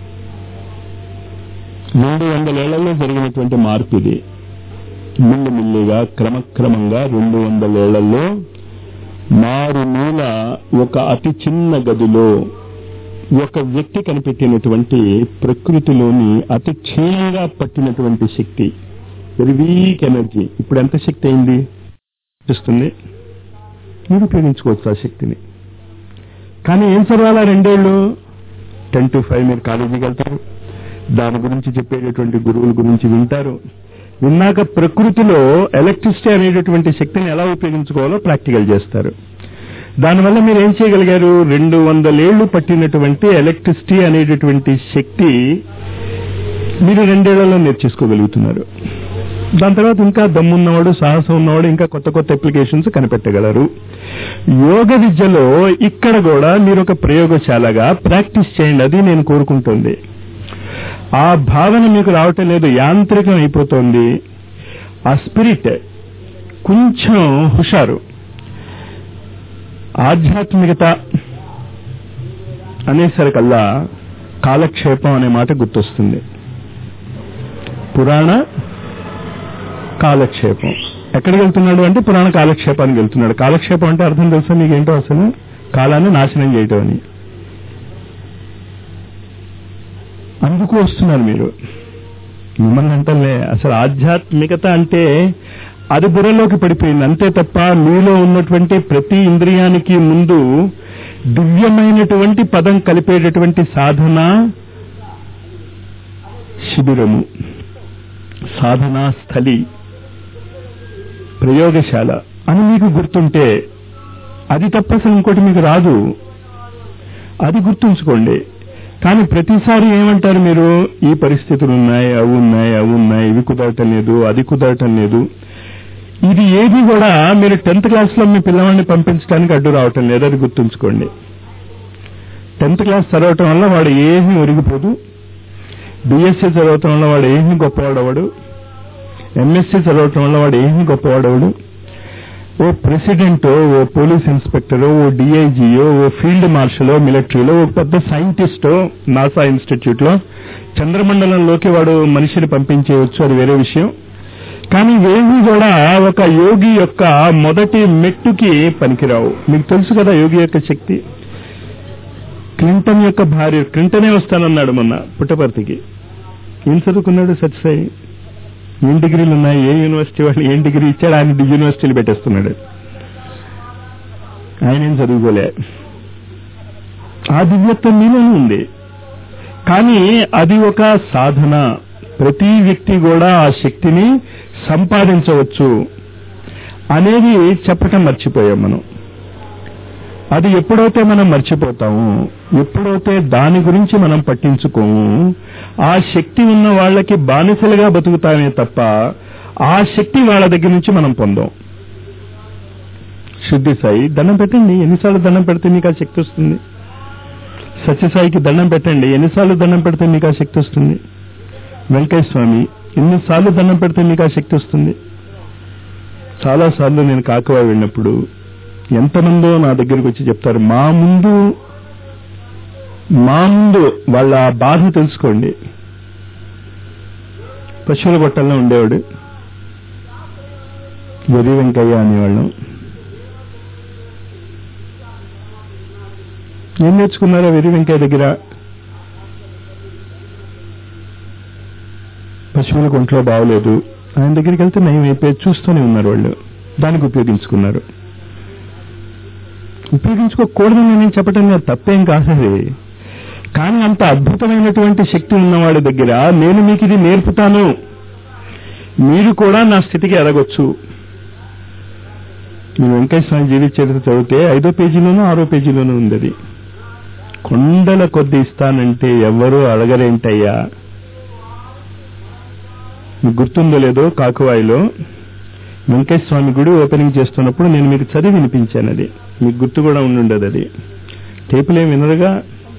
రెండు వందల ఏళ్లలో జరిగినటువంటి మార్పు ఇది మిల్లిమిల్లిగా క్రమక్రమంగా రెండు వందల ఏళ్లలో మారుమూల ఒక అతి చిన్న గదిలో ఒక వ్యక్తి కనిపెట్టినటువంటి ప్రకృతిలోని అతి క్షీణంగా పట్టినటువంటి శక్తి వెరీ వీక్ ఎనర్జీ ఇప్పుడు ఎంత శక్తి అయింది ఇస్తుంది మీరు ఉపయోగించుకోవచ్చు ఆ శక్తిని కానీ ఏం చదవాలా రెండేళ్ళు టెన్ టు ఫైవ్ మీరు కాలేజీకి వెళ్తారు దాని గురించి చెప్పేటటువంటి గురువుల గురించి వింటారు విన్నాక ప్రకృతిలో ఎలక్ట్రిసిటీ అనేటటువంటి శక్తిని ఎలా ఉపయోగించుకోవాలో ప్రాక్టికల్ చేస్తారు దానివల్ల మీరు ఏం చేయగలిగారు రెండు వందలేళ్లు పట్టినటువంటి ఎలక్ట్రిసిటీ అనేటటువంటి శక్తి మీరు రెండేళ్లలో నేర్చేసుకోగలుగుతున్నారు దాని తర్వాత ఇంకా దమ్మున్నవాడు సాహసం ఉన్నవాడు ఇంకా కొత్త కొత్త అప్లికేషన్స్ కనిపెట్టగలరు యోగ విద్యలో ఇక్కడ కూడా మీరు ఒక ప్రయోగశాలగా ప్రాక్టీస్ చేయండి అది నేను కోరుకుంటుంది ఆ భావన మీకు రావటం లేదు యాంత్రికం అయిపోతుంది ఆ స్పిరిట్ కొంచెం హుషారు ఆధ్యాత్మికత అనేసరికల్లా కాలక్షేపం అనే మాట గుర్తొస్తుంది పురాణ కాలక్షేపం ఎక్కడికి వెళ్తున్నాడు అంటే పురాణ కాలక్షేపానికి వెళ్తున్నాడు కాలక్షేపం అంటే అర్థం తెలుసా మీకేంటో అసలు కాలాన్ని నాశనం చేయటం అని అందుకు వస్తున్నారు మీరు మిమ్మల్ని అంటలే అసలు ఆధ్యాత్మికత అంటే అది బుర్రలోకి పడిపోయింది అంతే తప్ప మీలో ఉన్నటువంటి ప్రతి ఇంద్రియానికి ముందు దివ్యమైనటువంటి పదం కలిపేటటువంటి సాధన శిబిరము సాధనా స్థలి ప్రయోగశాల అని మీకు గుర్తుంటే అది తప్ప అసలు ఇంకోటి మీకు రాదు అది గుర్తుంచుకోండి కానీ ప్రతిసారి ఏమంటారు మీరు ఈ పరిస్థితులు ఉన్నాయి అవి ఉన్నాయి అవి ఉన్నాయి ఇవి కుదరటం లేదు అది కుదరటం లేదు ఇది ఏది కూడా మీరు టెన్త్ క్లాస్ లో మీ పిల్లవాడిని పంపించడానికి అడ్డు రావటం లేదు అది గుర్తుంచుకోండి టెన్త్ క్లాస్ చదవటం వల్ల వాడు ఏమీ ఒరిగిపోదు బిఎస్సీ చదవటం వల్ల వాడు ఏమి గొప్పవాడవాడు ఎంఎస్సీ చదవటం వల్ల వాడు ఏమి గొప్పవాడవాడు ఓ ప్రెసిడెంట్ ఓ పోలీస్ ఇన్స్పెక్టర్ ఓ డిఐజియో ఓ ఫీల్డ్ మార్షల్ మిలిటరీలో ఓ పెద్ద సైంటిస్టో నాసా ఇన్స్టిట్యూట్ లో చంద్రమండలంలోకి వాడు మనిషిని పంపించేయచ్చు అది వేరే విషయం కానీ ఏవి కూడా ఒక యోగి యొక్క మొదటి మెట్టుకి పనికిరావు మీకు తెలుసు కదా యోగి యొక్క శక్తి క్లింటన్ యొక్క భార్య క్లింటనే వస్తానన్నాడు మొన్న పుట్టపర్తికి ఏం చదువుకున్నాడు సత్యసాయి ఏం డిగ్రీలు ఉన్నాయి ఏ యూనివర్సిటీ వాళ్ళు ఏం డిగ్రీ ఇచ్చాడు ఆయన యూనివర్సిటీలు పెట్టేస్తున్నాడు ఆయన ఏం చదువుకోలే ఆ దివ్యత్వం మీలోనే ఉంది కానీ అది ఒక సాధన ప్రతి వ్యక్తి కూడా ఆ శక్తిని సంపాదించవచ్చు అనేది చెప్పటం మర్చిపోయాం మనం అది ఎప్పుడైతే మనం మర్చిపోతాము ఎప్పుడైతే దాని గురించి మనం పట్టించుకోము ఆ శక్తి ఉన్న వాళ్ళకి బానిసలుగా బతుకుతామే తప్ప ఆ శక్తి వాళ్ళ దగ్గర నుంచి మనం పొందాం శుద్ధి సాయి దండం పెట్టండి ఎన్నిసార్లు దండం పెడితే మీకు ఆ శక్తి వస్తుంది సత్యసాయికి దండం పెట్టండి ఎన్నిసార్లు దండం పెడితే మీకు ఆ శక్తి వస్తుంది వెంకయ్య స్వామి ఎన్నిసార్లు దండం పెడితే మీకు ఆ శక్తి వస్తుంది చాలా సార్లు నేను కాకవా వెళ్ళినప్పుడు ఎంతమందో నా దగ్గరికి వచ్చి చెప్తారు మా ముందు మా ముందు వాళ్ళ బాధ తెలుసుకోండి పశువుల గొట్టంలో ఉండేవాడు వెర్రి వెంకయ్య అనేవాళ్ళం ఏం నేర్చుకున్నారా వెర్రి వెంకయ్య దగ్గర పశువులకు ఒంట్లో బాగలేదు ఆయన దగ్గరికి వెళ్తే నయం అయిపోయి చూస్తూనే ఉన్నారు వాళ్ళు దానికి ఉపయోగించుకున్నారు ఉపయోగించుకోకూడదని నేను చెప్పటం లేదు తప్పేం కాదు అది కానీ అంత అద్భుతమైనటువంటి శక్తి ఉన్నవాడి దగ్గర నేను మీకు ఇది నేర్పుతాను మీరు కూడా నా స్థితికి ఎదగొచ్చు మీరు వెంకయ్య స్వామి జీవిత చరిత్ర చదివితే ఐదో పేజీలోనూ ఆరో పేజీలోనూ ఉంది అది కొండల కొద్ది ఇస్తానంటే ఎవ్వరూ అడగరేంటయ్యా మీకు గుర్తుందో లేదో కాకువాయిలో వెంకయ్య స్వామి గుడి ఓపెనింగ్ చేస్తున్నప్పుడు నేను మీకు చదివి వినిపించాను అది మీకు గుర్తు కూడా ఉండుండదు అది టేపులేం వినరుగా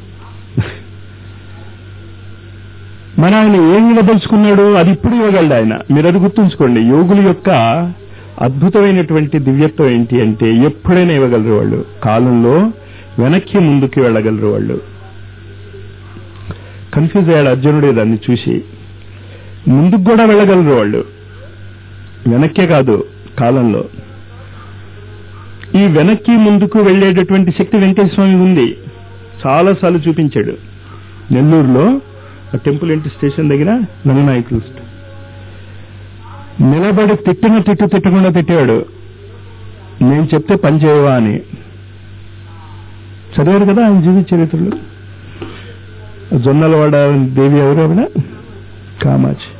మరి ఆయన ఏం వినదలుచుకున్నాడు అది ఇప్పుడు ఇవ్వగలడు ఆయన మీరు అది గుర్తుంచుకోండి యోగుల యొక్క అద్భుతమైనటువంటి దివ్యత్వం ఏంటి అంటే ఎప్పుడైనా ఇవ్వగలరు వాళ్ళు కాలంలో వెనక్కి ముందుకి వెళ్ళగలరు వాళ్ళు కన్ఫ్యూజ్ అయ్యాడు అర్జునుడే దాన్ని చూసి ముందుకు కూడా వెళ్ళగలరు వాళ్ళు వెనక్కే కాదు కాలంలో ఈ వెనక్కి ముందుకు వెళ్లేటటువంటి శక్తి వెంకటేశ్వర స్వామి ఉంది చాలాసార్లు చూపించాడు నెల్లూరులో టెంపుల్ ఇంటి స్టేషన్ దగ్గర నన్ననాయకులు నిలబడి తిట్టిన తిట్టు తిట్టకుండా తిట్టాడు నేను చెప్తే పని చేయవా అని చదివారు కదా ఆయన జీవిత చరిత్రలో జొన్నలవాడ దేవి ఎవరు ఆవిడ కామాచి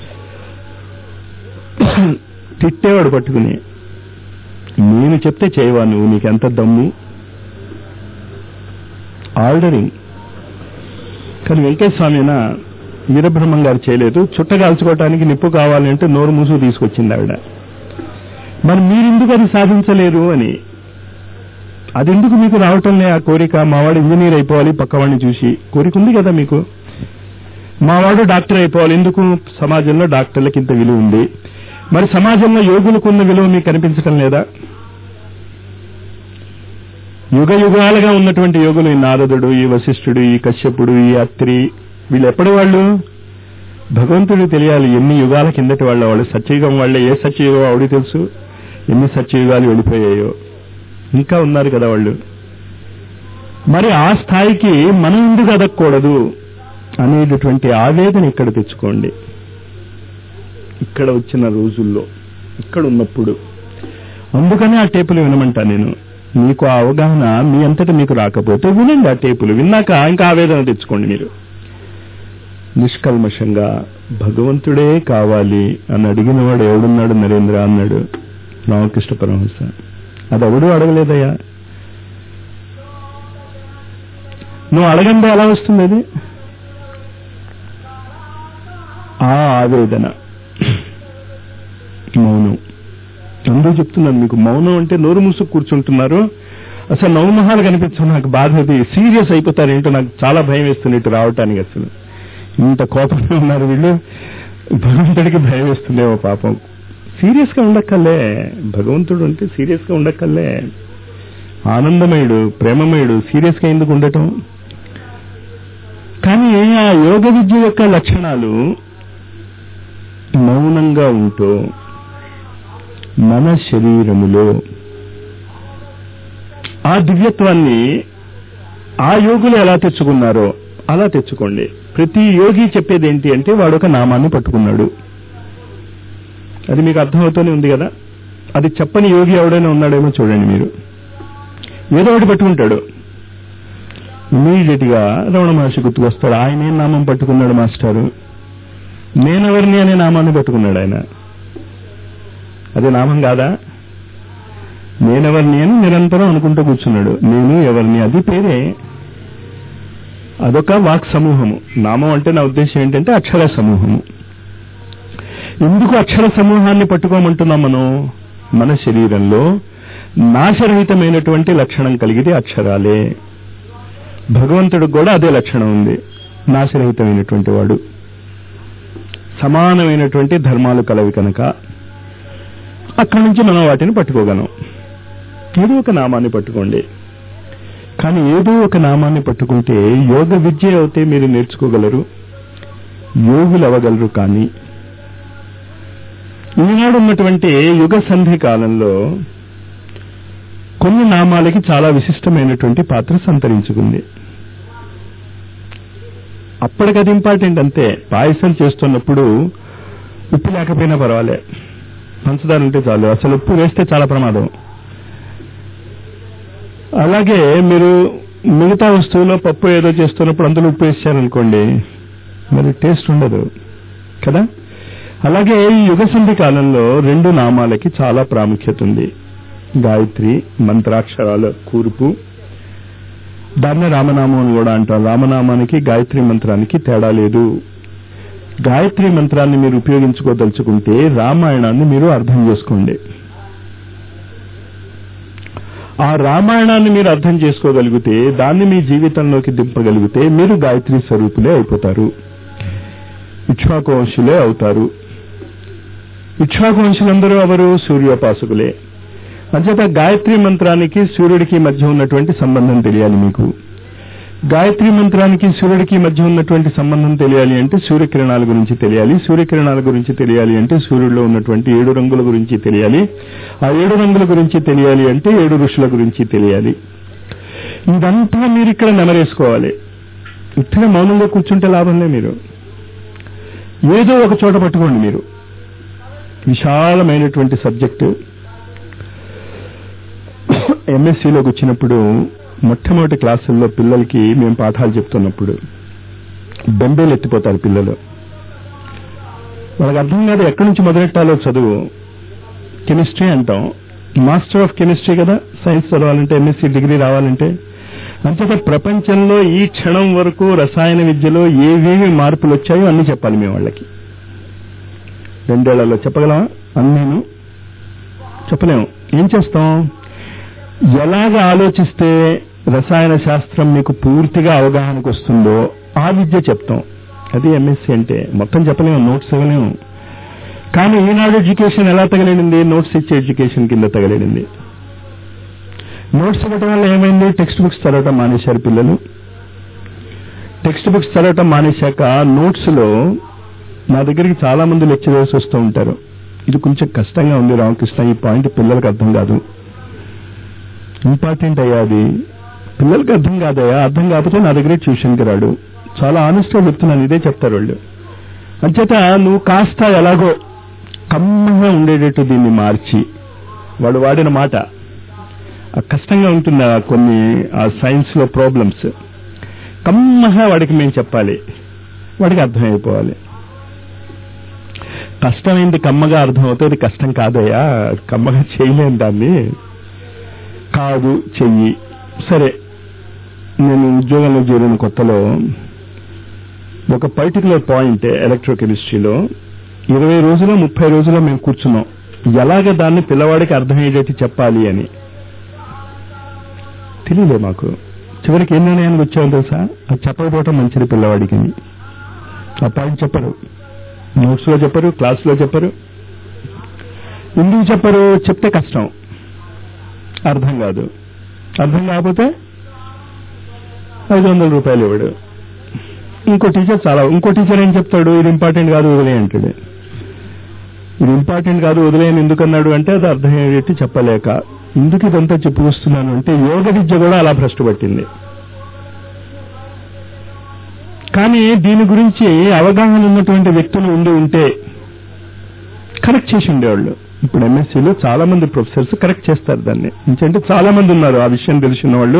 తిట్టేవాడు పట్టుకుని నేను చెప్తే చేయవా నువ్వు నీకెంత దమ్ము ఆర్డరింగ్ కానీ వెంకటేశ్వర స్వామినా వీరబ్రహ్మం గారు చేయలేదు చుట్ట కాల్చుకోవటానికి నిప్పు కావాలంటే నోరు మూసు తీసుకొచ్చింది ఆవిడ మరి మీరెందుకు అది సాధించలేరు అని అది ఎందుకు మీకు రావటం లే ఆ కోరిక మావాడు ఇంజనీర్ అయిపోవాలి పక్కవాడిని చూసి కోరిక ఉంది కదా మీకు మావాడు డాక్టర్ అయిపోవాలి ఎందుకు సమాజంలో డాక్టర్లకి ఇంత విలువ ఉంది మరి సమాజంలో యోగులకు ఉన్న విలువ మీకు కనిపించటం లేదా యుగ యుగాలుగా ఉన్నటువంటి యోగులు ఈ నారదుడు ఈ వశిష్ఠుడు ఈ కశ్యపుడు ఈ అత్రి వీళ్ళు ఎప్పటి వాళ్ళు భగవంతుడు తెలియాలి ఎన్ని యుగాల కిందటి వాళ్ళ వాళ్ళు సత్యయుగం వాళ్ళే ఏ సత్యయుగం ఆవిడ తెలుసు ఎన్ని సత్యయుగాలు వెళ్ళిపోయాయో ఇంకా ఉన్నారు కదా వాళ్ళు మరి ఆ స్థాయికి మనం ఎందుకు ఎదగకూడదు అనేటటువంటి ఆవేదన ఇక్కడ తెచ్చుకోండి ఇక్కడ వచ్చిన రోజుల్లో ఇక్కడ ఉన్నప్పుడు అందుకనే ఆ టేపులు వినమంటా నేను మీకు ఆ అవగాహన మీ అంతటా మీకు రాకపోతే వినండి ఆ టేపులు విన్నాక ఇంకా ఆవేదన తెచ్చుకోండి మీరు నిష్కల్మషంగా భగవంతుడే కావాలి అని అడిగిన వాడు ఎవడున్నాడు నరేంద్ర అన్నాడు రామకృష్ణ పరమహంస అది ఎవడు అడగలేదయ్యా నువ్వు అడగండి ఎలా వస్తుంది అది ఆ ఆవేదన మౌనం అందరూ చెప్తున్నాను మీకు మౌనం అంటే నోరు మూసుకు కూర్చుంటున్నారు అసలు నవమహాలు కనిపించడం నాకు బాధ అది సీరియస్ అయిపోతారేంటో నాకు చాలా భయం వేస్తుంది ఇటు రావటానికి అసలు ఇంత కోపంగా ఉన్నారు వీళ్ళు భగవంతుడికి భయం వేస్తుందేమో పాపం సీరియస్ గా ఉండక్కర్లే భగవంతుడు అంటే సీరియస్ గా ఉండక్కర్లే ఆనందమయుడు ప్రేమమయుడు సీరియస్ గా ఎందుకు ఉండటం కానీ ఆ యోగ విద్య యొక్క లక్షణాలు మౌనంగా ఉంటూ మన శరీరములో ఆ దివ్యత్వాన్ని ఆ యోగులు ఎలా తెచ్చుకున్నారో అలా తెచ్చుకోండి ప్రతి యోగి చెప్పేది ఏంటి అంటే వాడు ఒక నామాన్ని పట్టుకున్నాడు అది మీకు అర్థమవుతూనే ఉంది కదా అది చెప్పని యోగి ఎవడైనా ఉన్నాడేమో చూడండి మీరు ఏదో ఒకటి పట్టుకుంటాడు ఇమీడియట్ గా రమణ మహర్షి గుర్తుకొస్తాడు ఆయన ఏం నామం పట్టుకున్నాడు మాస్టారు నేనెవరిని అనే నామాన్ని పట్టుకున్నాడు ఆయన అది నామం కాదా నేనెవరిని అని నిరంతరం అనుకుంటూ కూర్చున్నాడు నేను ఎవరిని అది పేరే అదొక వాక్ సమూహము నామం అంటే నా ఉద్దేశం ఏంటంటే అక్షర సమూహము ఎందుకు అక్షర సమూహాన్ని పట్టుకోమంటున్నాం మనం మన శరీరంలో నాశరహితమైనటువంటి లక్షణం కలిగితే అక్షరాలే భగవంతుడికి కూడా అదే లక్షణం ఉంది నాశరహితమైనటువంటి వాడు సమానమైనటువంటి ధర్మాలు కలవి కనుక అక్కడి నుంచి మనం వాటిని పట్టుకోగలం ఏదో ఒక నామాన్ని పట్టుకోండి కానీ ఏదో ఒక నామాన్ని పట్టుకుంటే యోగ విద్య అయితే మీరు నేర్చుకోగలరు యోగులు అవ్వగలరు కానీ ఈనాడు ఉన్నటువంటి యుగ సంధి కాలంలో కొన్ని నామాలకి చాలా విశిష్టమైనటువంటి పాత్ర సంతరించుకుంది అప్పటికి అది ఇంపార్టెంట్ అంతే పాయసం చేస్తున్నప్పుడు ఉప్పు లేకపోయినా పర్వాలే పంచదార ఉంటే చాలు అసలు ఉప్పు వేస్తే చాలా ప్రమాదం అలాగే మీరు మిగతా వస్తువులో పప్పు ఏదో చేస్తున్నప్పుడు అందులో ఉప్పు వేసారనుకోండి మరి టేస్ట్ ఉండదు కదా అలాగే ఈ యుగ సంధి కాలంలో రెండు నామాలకి చాలా ప్రాముఖ్యత ఉంది గాయత్రి మంత్రాక్షరాల కూర్పు దాన్నే రామనామం అని కూడా అంటాం రామనామానికి గాయత్రి మంత్రానికి తేడా లేదు గాయత్రి మంత్రాన్ని మీరు ఉపయోగించుకోదలుచుకుంటే రామాయణాన్ని మీరు అర్థం చేసుకోండి ఆ రామాయణాన్ని మీరు అర్థం చేసుకోగలిగితే దాన్ని మీ జీవితంలోకి దింపగలిగితే మీరు గాయత్రి స్వరూపులే అయిపోతారు ఇక్ష్వాకువంశులే అవుతారు ఇక్ష్వాకువంశులందరూ ఎవరు సూర్యోపాసకులే అంచేత గాయత్రి మంత్రానికి సూర్యుడికి మధ్య ఉన్నటువంటి సంబంధం తెలియాలి మీకు గాయత్రి మంత్రానికి సూర్యుడికి మధ్య ఉన్నటువంటి సంబంధం తెలియాలి అంటే సూర్యకిరణాల గురించి తెలియాలి సూర్యకిరణాల గురించి తెలియాలి అంటే సూర్యుడిలో ఉన్నటువంటి ఏడు రంగుల గురించి తెలియాలి ఆ ఏడు రంగుల గురించి తెలియాలి అంటే ఏడు ఋషుల గురించి తెలియాలి ఇదంతా మీరు ఇక్కడ నెమరేసుకోవాలి ఇట్లా మౌనంగా కూర్చుంటే లాభంలే మీరు ఏదో ఒక చోట పట్టుకోండి మీరు విశాలమైనటువంటి సబ్జెక్టు ఎంఎస్సీలోకి వచ్చినప్పుడు మొట్టమొదటి క్లాసుల్లో పిల్లలకి మేము పాఠాలు చెప్తున్నప్పుడు బెంబేలు ఎత్తిపోతారు పిల్లలు వాళ్ళకి అర్థం కాదు ఎక్కడి నుంచి మొదలెట్టాలో చదువు కెమిస్ట్రీ అంటాం మాస్టర్ ఆఫ్ కెమిస్ట్రీ కదా సైన్స్ చదవాలంటే ఎంఎస్సీ డిగ్రీ రావాలంటే అంతేత ప్రపంచంలో ఈ క్షణం వరకు రసాయన విద్యలో ఏవేవి మార్పులు వచ్చాయో అన్ని చెప్పాలి మేము వాళ్ళకి రెండేళ్లలో చెప్పగలమా అన్నీను చెప్పలేము ఏం చేస్తాం ఎలాగ ఆలోచిస్తే రసాయన శాస్త్రం మీకు పూర్తిగా అవగాహనకు వస్తుందో ఆ విద్య చెప్తాం అది ఎంఎస్సీ అంటే మొత్తం చెప్పలేము నోట్స్ ఇవ్వలేము కానీ ఈనాడు ఎడ్యుకేషన్ ఎలా తగలేడింది నోట్స్ ఇచ్చే ఎడ్యుకేషన్ కింద తగలేడింది నోట్స్ ఇవ్వటం వల్ల ఏమైంది టెక్స్ట్ బుక్స్ చదవటం మానేశారు పిల్లలు టెక్స్ట్ బుక్స్ చదవటం మానేశాక నోట్స్ లో నా దగ్గరికి చాలా మంది లెక్చరర్స్ వస్తూ ఉంటారు ఇది కొంచెం కష్టంగా ఉంది రామకృష్ణ ఈ పాయింట్ పిల్లలకు అర్థం కాదు ఇంపార్టెంట్ అయ్యా అది పిల్లలకి అర్థం కాదయ్యా అర్థం కాకపోతే నా దగ్గర ట్యూషన్కి రాడు చాలా ఆనెస్ట్ గా చెప్తున్నాను ఇదే చెప్తారు వాళ్ళు అంచేత నువ్వు కాస్త ఎలాగో కమ్మగా ఉండేటట్టు దీన్ని మార్చి వాడు వాడిన మాట ఆ కష్టంగా ఉంటుంది ఆ కొన్ని ఆ సైన్స్ లో ప్రాబ్లమ్స్ కమ్మగా వాడికి మేము చెప్పాలి వాడికి అర్థమైపోవాలి కష్టమైంది కమ్మగా అర్థమవుతుంది కష్టం కాదయ్యా కమ్మగా చేయలేను దాన్ని కాదు చెయ్యి సరే నేను ఉద్యోగంలో చేరిన కొత్తలో ఒక పర్టికులర్ పాయింట్ ఎలక్ట్రోకెమిస్ట్రీలో ఇరవై రోజులు ముప్పై రోజులు మేము కూర్చున్నాం ఎలాగ దాన్ని పిల్లవాడికి అర్థమయ్యేటట్టు చెప్పాలి అని తెలియలే మాకు చివరికి ఏం నిర్ణయానికి వచ్చామో తెలుసా అది చెప్పకపోవటం మంచిది పిల్లవాడికి అని ఆ పాయింట్ చెప్పరు నోట్స్ లో చెప్పరు క్లాస్ లో చెప్పరు ఎందుకు చెప్పరు చెప్తే కష్టం అర్థం కాదు అర్థం కాకపోతే ఐదు వందల రూపాయలు ఇవ్వడు ఇంకో టీచర్ చాలా ఇంకో టీచర్ ఏం చెప్తాడు ఇది ఇంపార్టెంట్ కాదు వదిలే అంటాడు ఇది ఇంపార్టెంట్ కాదు వదిలేయని ఎందుకన్నాడు అంటే అది అర్థమయ్యేటి చెప్పలేక ఎందుకు ఇదంతా చెప్పుకొస్తున్నాను అంటే యోగ విద్య కూడా అలా భ్రష్టు పట్టింది కానీ దీని గురించి అవగాహన ఉన్నటువంటి వ్యక్తులు ఉండి ఉంటే కరెక్ట్ చేసి ఉండేవాళ్ళు ఇప్పుడు ఎంఎస్సీలో చాలా మంది ప్రొఫెసర్స్ కరెక్ట్ చేస్తారు దాన్ని ఎందుకంటే చాలా మంది ఉన్నారు ఆ విషయం తెలిసిన వాళ్ళు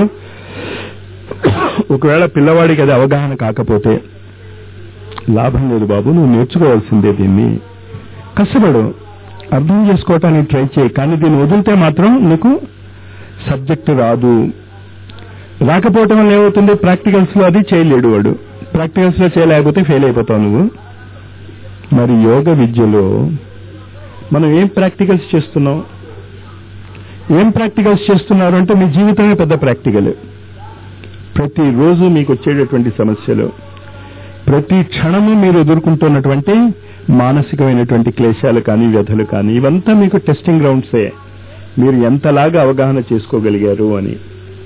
ఒకవేళ పిల్లవాడికి అది అవగాహన కాకపోతే లాభం లేదు బాబు నువ్వు నేర్చుకోవాల్సిందే దీన్ని కష్టపడు అర్థం చేసుకోవటానికి ట్రై చేయి కానీ దీన్ని వదిలితే మాత్రం నీకు సబ్జెక్ట్ రాదు రాకపోవటం వల్ల ఏమవుతుంది ప్రాక్టికల్స్ లో అది చేయలేడు వాడు ప్రాక్టికల్స్ లో చేయలేకపోతే ఫెయిల్ అయిపోతావు నువ్వు మరి యోగ విద్యలో మనం ఏం ప్రాక్టికల్స్ చేస్తున్నాం ఏం ప్రాక్టికల్స్ చేస్తున్నారు అంటే మీ జీవితమే పెద్ద ప్రాక్టికల్ ప్రతిరోజు మీకు వచ్చేటటువంటి సమస్యలు ప్రతి క్షణము మీరు ఎదుర్కొంటున్నటువంటి మానసికమైనటువంటి క్లేశాలు కానీ వ్యధలు కానీ ఇవంతా మీకు టెస్టింగ్ గ్రౌండ్సే మీరు ఎంతలాగా అవగాహన చేసుకోగలిగారు అని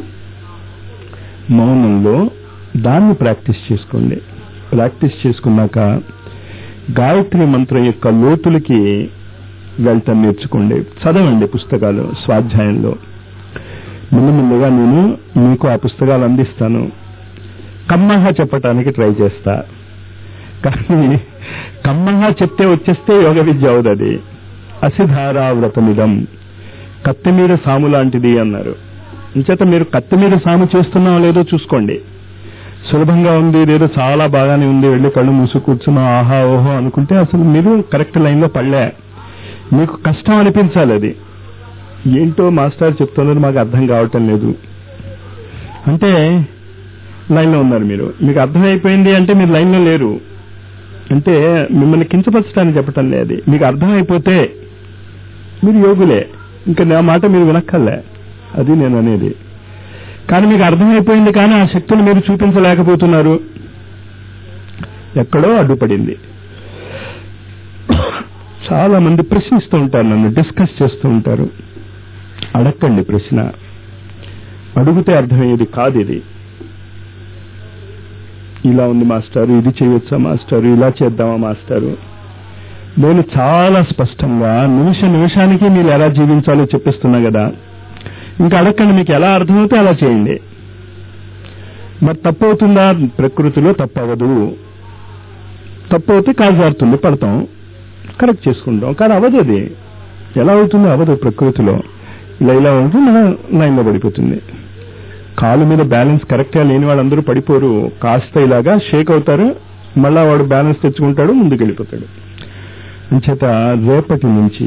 మౌనంలో దాన్ని ప్రాక్టీస్ చేసుకోండి ప్రాక్టీస్ చేసుకున్నాక గాయత్రి మంత్రం యొక్క లోతులకి వెళ్తాం నేర్చుకోండి చదవండి పుస్తకాలు స్వాధ్యాయంలో ముందు ముందుగా నేను మీకు ఆ పుస్తకాలు అందిస్తాను కమ్మహ చెప్పటానికి ట్రై చేస్తా కానీ కమ్మహ చెప్తే వచ్చేస్తే యోగ విద్య అవుతుంది అసిధారావ్రతమిదం కత్తిమీర సాము లాంటిది అన్నారు ఇంచేత మీరు కత్తిమీర సాము చేస్తున్నామో లేదో చూసుకోండి సులభంగా ఉంది లేదో చాలా బాగానే ఉంది వెళ్ళి కళ్ళు మూసు కూర్చున్నాం ఆహా ఓహో అనుకుంటే అసలు మీరు కరెక్ట్ లైన్ లో పడలే మీకు కష్టం అనిపించాలి అది ఏంటో మాస్టర్ చెప్తున్నారు మాకు అర్థం కావటం లేదు అంటే లైన్లో ఉన్నారు మీరు మీకు అర్థమైపోయింది అంటే మీరు లైన్లో లేరు అంటే మిమ్మల్ని కించపరచడానికి చెప్పటం లేదు మీకు అర్థమైపోతే మీరు యోగులే ఇంకా నా మాట మీరు వినక్కర్లే అది నేను అనేది కానీ మీకు అర్థమైపోయింది కానీ ఆ శక్తులు మీరు చూపించలేకపోతున్నారు ఎక్కడో అడ్డుపడింది చాలా మంది ప్రశ్నిస్తూ ఉంటారు నన్ను డిస్కస్ చేస్తూ ఉంటారు అడగండి ప్రశ్న అడిగితే అర్థమయ్యేది కాదు ఇది ఇలా ఉంది మాస్టారు ఇది చేయొచ్చా మాస్టారు ఇలా చేద్దామా మాస్టారు నేను చాలా స్పష్టంగా నిమిష నిమిషానికి మీరు ఎలా జీవించాలో చెప్పిస్తున్నా కదా ఇంకా అడగండి మీకు ఎలా అర్థమవుతే అలా చేయండి మరి తప్పు అవుతుందా ప్రకృతిలో తప్పవదు తప్పు అవుతే కాజారుతుంది పడతాం కరెక్ట్ చేసుకుంటాం కానీ అవదు అది ఎలా అవుతుందో అవదు ప్రకృతిలో ఇలా ఇలా ఉంటుంది మన లైన్లో పడిపోతుంది కాలు మీద బ్యాలెన్స్ కరెక్ట్గా లేని వాళ్ళందరూ పడిపోరు కాస్త ఇలాగా షేక్ అవుతారు మళ్ళా వాడు బ్యాలెన్స్ తెచ్చుకుంటాడు ముందుకు వెళ్ళిపోతాడు అంచేత రేపటి నుంచి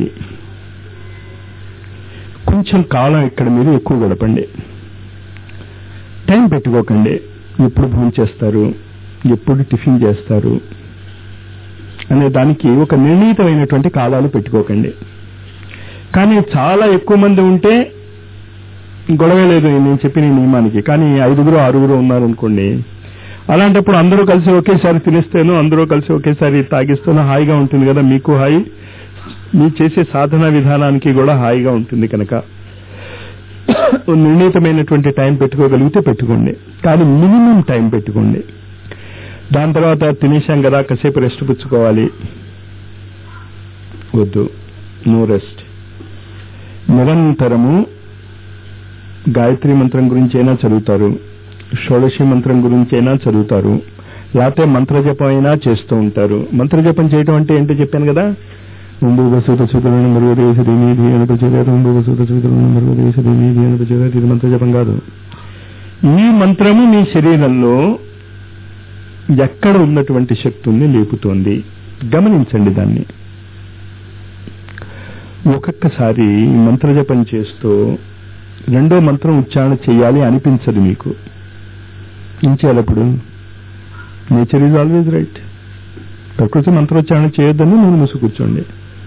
కొంచెం కాలం ఇక్కడ మీరు ఎక్కువ గడపండి టైం పెట్టుకోకండి ఎప్పుడు భోజనం చేస్తారు ఎప్పుడు టిఫిన్ చేస్తారు అనే దానికి ఒక నిర్ణీతమైనటువంటి కాలాలు పెట్టుకోకండి కానీ చాలా ఎక్కువ మంది ఉంటే గొడవ లేదు నేను చెప్పిన ఈ నియమానికి కానీ ఐదుగురు ఆరుగురు ఉన్నారు అనుకోండి అలాంటప్పుడు అందరూ కలిసి ఒకేసారి తినేస్తేనో అందరూ కలిసి ఒకేసారి తాగిస్తేనో హాయిగా ఉంటుంది కదా మీకు హాయి మీ చేసే సాధన విధానానికి కూడా హాయిగా ఉంటుంది కనుక నిర్ణీతమైనటువంటి టైం పెట్టుకోగలిగితే పెట్టుకోండి కానీ మినిమం టైం పెట్టుకోండి దాని తర్వాత తినేసాం కదా కాసేపు రెస్ట్ పుచ్చుకోవాలి వద్దు నో రెస్ట్ నిరంతరము గాయత్రి మంత్రం గురించి అయినా చదువుతారు షోడశి మంత్రం గురించి అయినా చదువుతారు లేకపోతే మంత్రజపం అయినా చేస్తూ ఉంటారు మంత్రజపం చేయటం అంటే ఏంటో చెప్పాను కదా ఉంబుగసూత సూతలను మరుగుదేశది నీది అనుపచేత ఉంబుగసూత సూతలను మరుగుదేశది నీది అనుపచేత ఇది మంత్రజపం కాదు ఈ మంత్రము మీ శరీరంలో ఎక్కడ ఉన్నటువంటి శక్తుల్ని లేపుతోంది గమనించండి దాన్ని ఒక్కొక్కసారి మంత్రజపం చేస్తూ రెండో మంత్రం ఉచ్చారణ చేయాలి అనిపించదు మీకు ఏం చేయాలప్పుడు నేచర్ ఈజ్ ఆల్వేజ్ రైట్ ప్రకృతి మంత్రోచ్చారణ చేయొద్దని నేను మూసు కూర్చోండి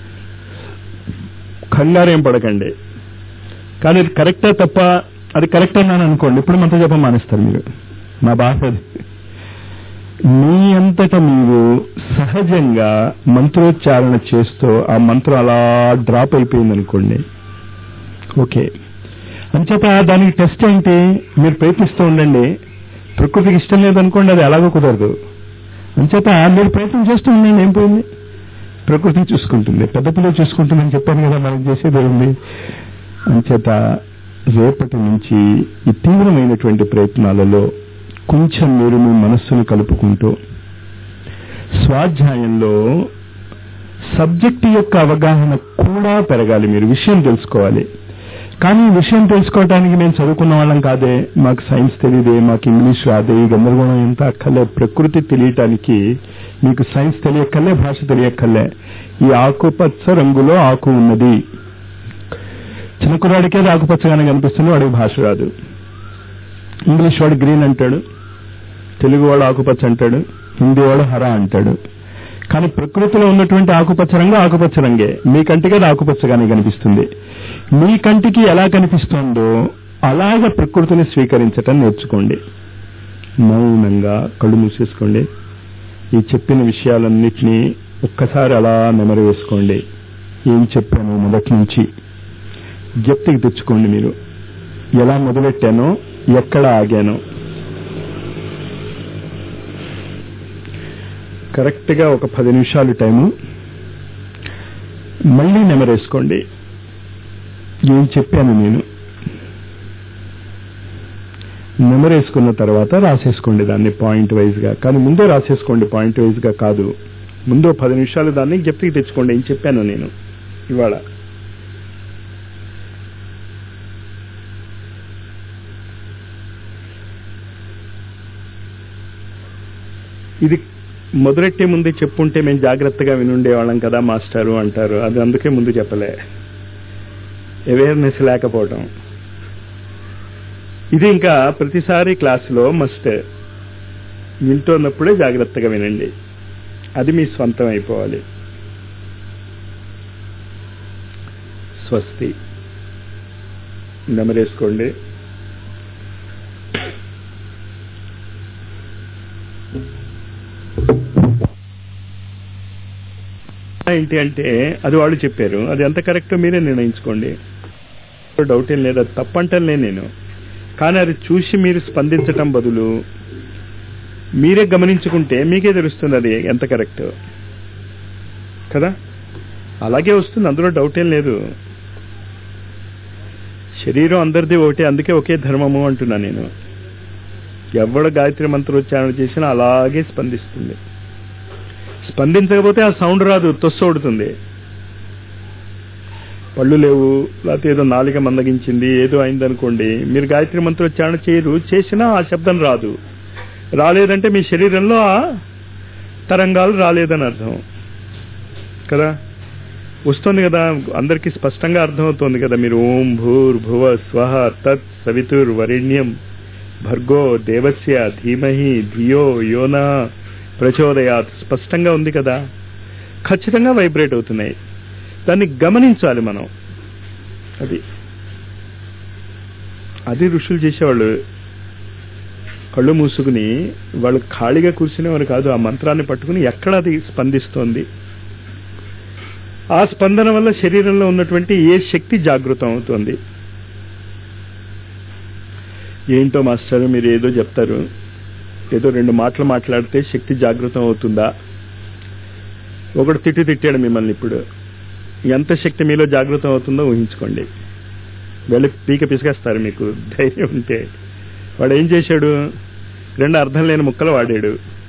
కంగారేం పడకండి కానీ అది కరెక్టే తప్ప అది కరెక్ట్ అన్నాను అనుకోండి ఇప్పుడు మంత్రజపం మానేస్తారు మీరు నా బాధ అది మీ అంతట మీరు సహజంగా మంత్రోచ్చారణ చేస్తూ ఆ మంత్రం అలా డ్రాప్ అయిపోయింది అనుకోండి ఓకే అంచేత దానికి టెస్ట్ ఏంటి మీరు ప్రయత్నిస్తూ ఉండండి ప్రకృతికి ఇష్టం లేదనుకోండి అది ఎలాగో కుదరదు అంచేత మీరు ప్రయత్నం చేస్తూ ఉండండి ఏం పోయింది ప్రకృతి చూసుకుంటుంది పెద్ద పిల్ల చూసుకుంటుందని చెప్పాను కదా మనం చేసేది ఉంది అంచేత రేపటి నుంచి ఈ తీవ్రమైనటువంటి ప్రయత్నాలలో కొంచెం మీరు మీ మనస్సును కలుపుకుంటూ స్వాధ్యాయంలో సబ్జెక్ట్ యొక్క అవగాహన కూడా పెరగాలి మీరు విషయం తెలుసుకోవాలి కానీ ఈ విషయం తెలుసుకోవడానికి మేము చదువుకున్న వాళ్ళం కాదే మాకు సైన్స్ తెలియదే మాకు ఇంగ్లీష్ రాదే ఈ గందరగోళం ఎంత అక్కర్లే ప్రకృతి తెలియటానికి మీకు సైన్స్ తెలియక్కర్లే భాష తెలియక్కర్లే ఈ ఆకుపచ్చ రంగులో ఆకు ఉన్నది చిన్న కుర్రాడికే అది ఆకుపచ్చగానే కనిపిస్తుంది వాడికి భాష రాదు ఇంగ్లీష్ వాడు గ్రీన్ అంటాడు తెలుగు వాడు ఆకుపచ్చ అంటాడు హిందీ వాడు హరా అంటాడు కానీ ప్రకృతిలో ఉన్నటువంటి ఆకుపచ్చ రంగు ఆకుపచ్చ రంగే మీ కంటికి అది ఆకుపచ్చగానే కనిపిస్తుంది మీ కంటికి ఎలా కనిపిస్తుందో అలాగ ప్రకృతిని స్వీకరించటం నేర్చుకోండి మౌనంగా కళ్ళు మూసేసుకోండి ఈ చెప్పిన విషయాలన్నిటినీ ఒక్కసారి అలా నెమరు వేసుకోండి ఏం చెప్పాను మొదటి నుంచి జప్తికి తెచ్చుకోండి మీరు ఎలా మొదలెట్టానో ఎక్కడ ఆగానో కరెక్ట్గా ఒక పది నిమిషాలు టైము మళ్ళీ నెమరేసుకోండి ఏం చెప్పాను నేను నెమరేసుకున్న తర్వాత రాసేసుకోండి దాన్ని పాయింట్ వైజ్గా కానీ ముందే రాసేసుకోండి పాయింట్ వైజ్గా కాదు ముందు పది నిమిషాలు దాన్ని జప్తికి తెచ్చుకోండి ఏం చెప్పాను నేను ఇవాళ ఇది మొదలెట్టే ముందే చెప్పుంటే మేము జాగ్రత్తగా వినుండేవాళ్ళం కదా మాస్టారు అంటారు అది అందుకే ముందు చెప్పలే అవేర్నెస్ లేకపోవటం ఇది ఇంకా ప్రతిసారి క్లాసులో మస్ట్ వింటున్నప్పుడే జాగ్రత్తగా వినండి అది మీ స్వంతం అయిపోవాలి స్వస్తి నెమరేసుకోండి ఏంటి అంటే అది వాళ్ళు చెప్పారు అది ఎంత కరెక్టో మీరే నిర్ణయించుకోండి డౌట్ ఏం లేదు అది తప్పంటలే నేను కానీ అది చూసి మీరు స్పందించటం బదులు మీరే గమనించుకుంటే మీకే తెలుస్తుంది అది ఎంత కరెక్ట్ కదా అలాగే వస్తుంది అందులో డౌట్ ఏం లేదు శరీరం అందరిది ఒకటే అందుకే ఒకే ధర్మము అంటున్నా నేను ఎవడు గాయత్రి మంత్రోచ్చారణ చేసినా అలాగే స్పందిస్తుంది స్పందించకపోతే ఆ సౌండ్ రాదు తొస్సోడుతుంది పళ్ళు లేవు లేకపోతే ఏదో నాలిక మందగించింది ఏదో అయిందనుకోండి మీరు గాయత్రి మంత్రోచ్చారణ చేయరు చేసినా ఆ శబ్దం రాదు రాలేదంటే మీ శరీరంలో ఆ తరంగాలు రాలేదని అర్థం కదా వస్తుంది కదా అందరికీ స్పష్టంగా అర్థమవుతోంది కదా మీరు ఓం భూర్ భువ స్వహ తత్ సవితుర్ వరిణ్యం భర్గో దేవస్య ధీమహి ధియో యోన ప్రచోదయాత్ స్పష్టంగా ఉంది కదా ఖచ్చితంగా వైబ్రేట్ అవుతున్నాయి దాన్ని గమనించాలి మనం అది అది ఋషులు చేసేవాళ్ళు కళ్ళు మూసుకుని వాళ్ళు ఖాళీగా కూర్చునేవారు కాదు ఆ మంత్రాన్ని పట్టుకుని ఎక్కడ అది స్పందిస్తోంది ఆ స్పందన వల్ల శరీరంలో ఉన్నటువంటి ఏ శక్తి జాగృతం అవుతోంది ఏంటో మాస్టర్ మీరు ఏదో చెప్తారు ఏదో రెండు మాటలు మాట్లాడితే శక్తి జాగృతం అవుతుందా ఒకడు తిట్టి తిట్టాడు మిమ్మల్ని ఇప్పుడు ఎంత శక్తి మీలో జాగృతం అవుతుందో ఊహించుకోండి వెళ్ళి పీక పిసిగేస్తారు మీకు ధైర్యం ఉంటే వాడు ఏం చేశాడు రెండు అర్థం లేని ముక్కలు వాడాడు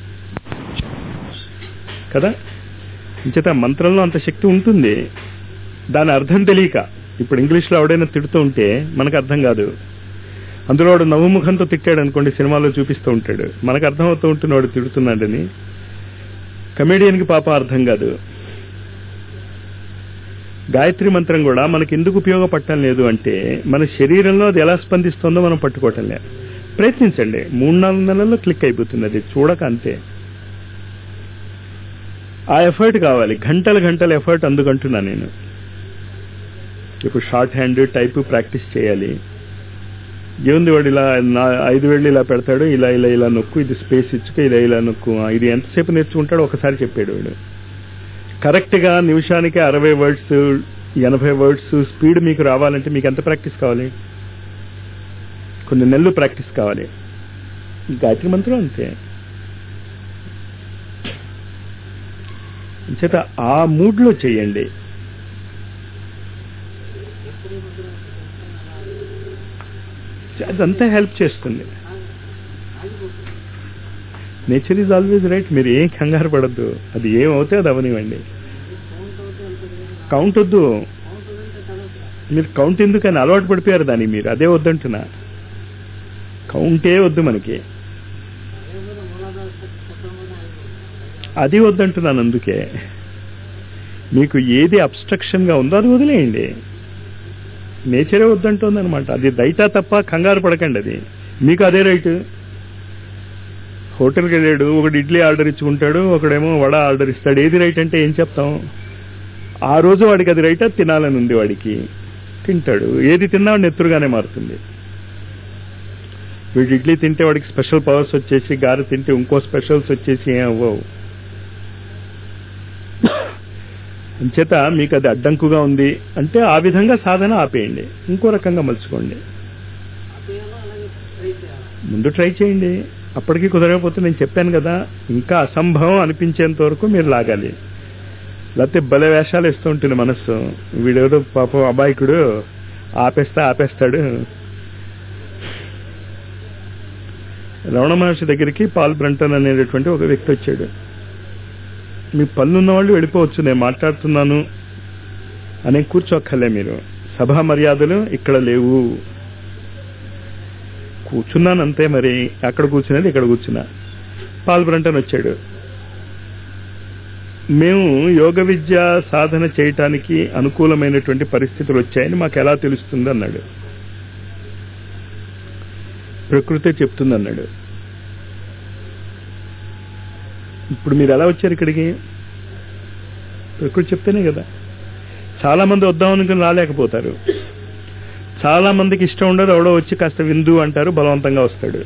కదా ఇంచేత మంత్రంలో అంత శక్తి ఉంటుంది దాని అర్థం తెలియక ఇప్పుడు ఇంగ్లీష్లో ఎవడైనా తిడుతూ ఉంటే మనకు అర్థం కాదు అందులో వాడు నవ్వుముఖంతో తిట్టాడు అనుకోండి సినిమాలో చూపిస్తూ ఉంటాడు మనకు అర్థమవుతూ ఉంటుంది వాడు తిడుతున్నాడని కమేడియన్కి పాప అర్థం కాదు గాయత్రి మంత్రం కూడా మనకి ఎందుకు ఉపయోగపడటం లేదు అంటే మన శరీరంలో అది ఎలా స్పందిస్తుందో మనం పట్టుకోవటం లేదు ప్రయత్నించండి మూడు నాలుగు నెలల్లో క్లిక్ అయిపోతుంది అది చూడక అంతే ఆ ఎఫర్ట్ కావాలి గంటల గంటల ఎఫర్ట్ అందుకంటున్నా నేను ఇప్పుడు షార్ట్ హ్యాండ్ టైప్ ప్రాక్టీస్ చేయాలి ఏముంది వాడు ఇలా నా ఐదు వేళ్ళు ఇలా పెడతాడు ఇలా ఇలా ఇలా నొక్కు ఇది స్పేస్ ఇచ్చుక ఇలా ఇలా నొక్కు ఆ, ఇది ఎంతసేపు నేర్చుకుంటాడో ఒకసారి చెప్పాడు వాడు కరెక్ట్గా నిమిషానికి అరవై వర్డ్స్ ఎనభై వర్డ్స్ స్పీడ్ మీకు రావాలంటే మీకు ఎంత ప్రాక్టీస్ కావాలి కొన్ని నెలలు ప్రాక్టీస్ కావాలి ఈ గాయత్రి మంత్రం అంతే చేత ఆ మూడ్లో చేయండి అదంతా హెల్ప్ చేస్తుంది నేచర్ ఈజ్ ఆల్వేజ్ రైట్ మీరు ఏం కంగారు పడద్దు అది ఏమవుతే అది అవనివ్వండి కౌంట్ వద్దు మీరు కౌంట్ ఎందుకని అలవాటు పడిపోయారు దానికి మీరు అదే వద్దంటున్నా కౌంటే వద్దు మనకి అది వద్దంటున్నాను అందుకే మీకు ఏది అబ్స్ట్రక్షన్ గా ఉందో అది వదిలేయండి నేచరే వద్దంటుంది అనమాట అది రైటా తప్ప కంగారు పడకండి అది మీకు అదే రైట్ హోటల్కి వెళ్ళాడు ఒకడు ఇడ్లీ ఆర్డర్ ఇచ్చుకుంటాడు ఒకడేమో వడ ఆర్డర్ ఇస్తాడు ఏది రైట్ అంటే ఏం చెప్తాం ఆ రోజు వాడికి అది రైటా తినాలని ఉంది వాడికి తింటాడు ఏది తిన్నా నెత్తురుగానే మారుతుంది వీడు ఇడ్లీ తింటే వాడికి స్పెషల్ పవర్స్ వచ్చేసి గారె తింటే ఇంకో స్పెషల్స్ వచ్చేసి ఏం అవ్వవు అంచేత మీకు అది అడ్డంకుగా ఉంది అంటే ఆ విధంగా సాధన ఆపేయండి ఇంకో రకంగా మలుచుకోండి ముందు ట్రై చేయండి అప్పటికి కుదరకపోతే నేను చెప్పాను కదా ఇంకా అసంభవం అనిపించేంత వరకు మీరు లాగాలి లేకపోతే బల వేషాలు ఇస్తూ ఉంటుంది మనస్సు వీడేదో పాపం అబాయకుడు ఆపేస్తా ఆపేస్తాడు రమణ మహర్షి దగ్గరికి పాల్ బ్రంటన్ అనేటటువంటి ఒక వ్యక్తి వచ్చాడు మీ పనులు ఉన్న వాళ్ళు వెళ్ళిపోవచ్చు నేను మాట్లాడుతున్నాను అనే కూర్చోక్కర్లే మీరు సభా మర్యాదలు ఇక్కడ లేవు కూర్చున్నాను అంతే మరి అక్కడ కూర్చునేది ఇక్కడ కూర్చున్నా పాల్ బ్రంటన్ వచ్చాడు మేము యోగ విద్య సాధన చేయటానికి అనుకూలమైనటువంటి పరిస్థితులు వచ్చాయని మాకు ఎలా తెలుస్తుంది అన్నాడు ప్రకృతే చెప్తుంది అన్నాడు ఇప్పుడు మీరు ఎలా వచ్చారు ఇక్కడికి ప్రకృతి చెప్తేనే కదా చాలా మంది వద్దాం అనుకుని రాలేకపోతారు చాలా మందికి ఇష్టం ఉండదు ఎవడో వచ్చి కాస్త విందు అంటారు బలవంతంగా వస్తాడు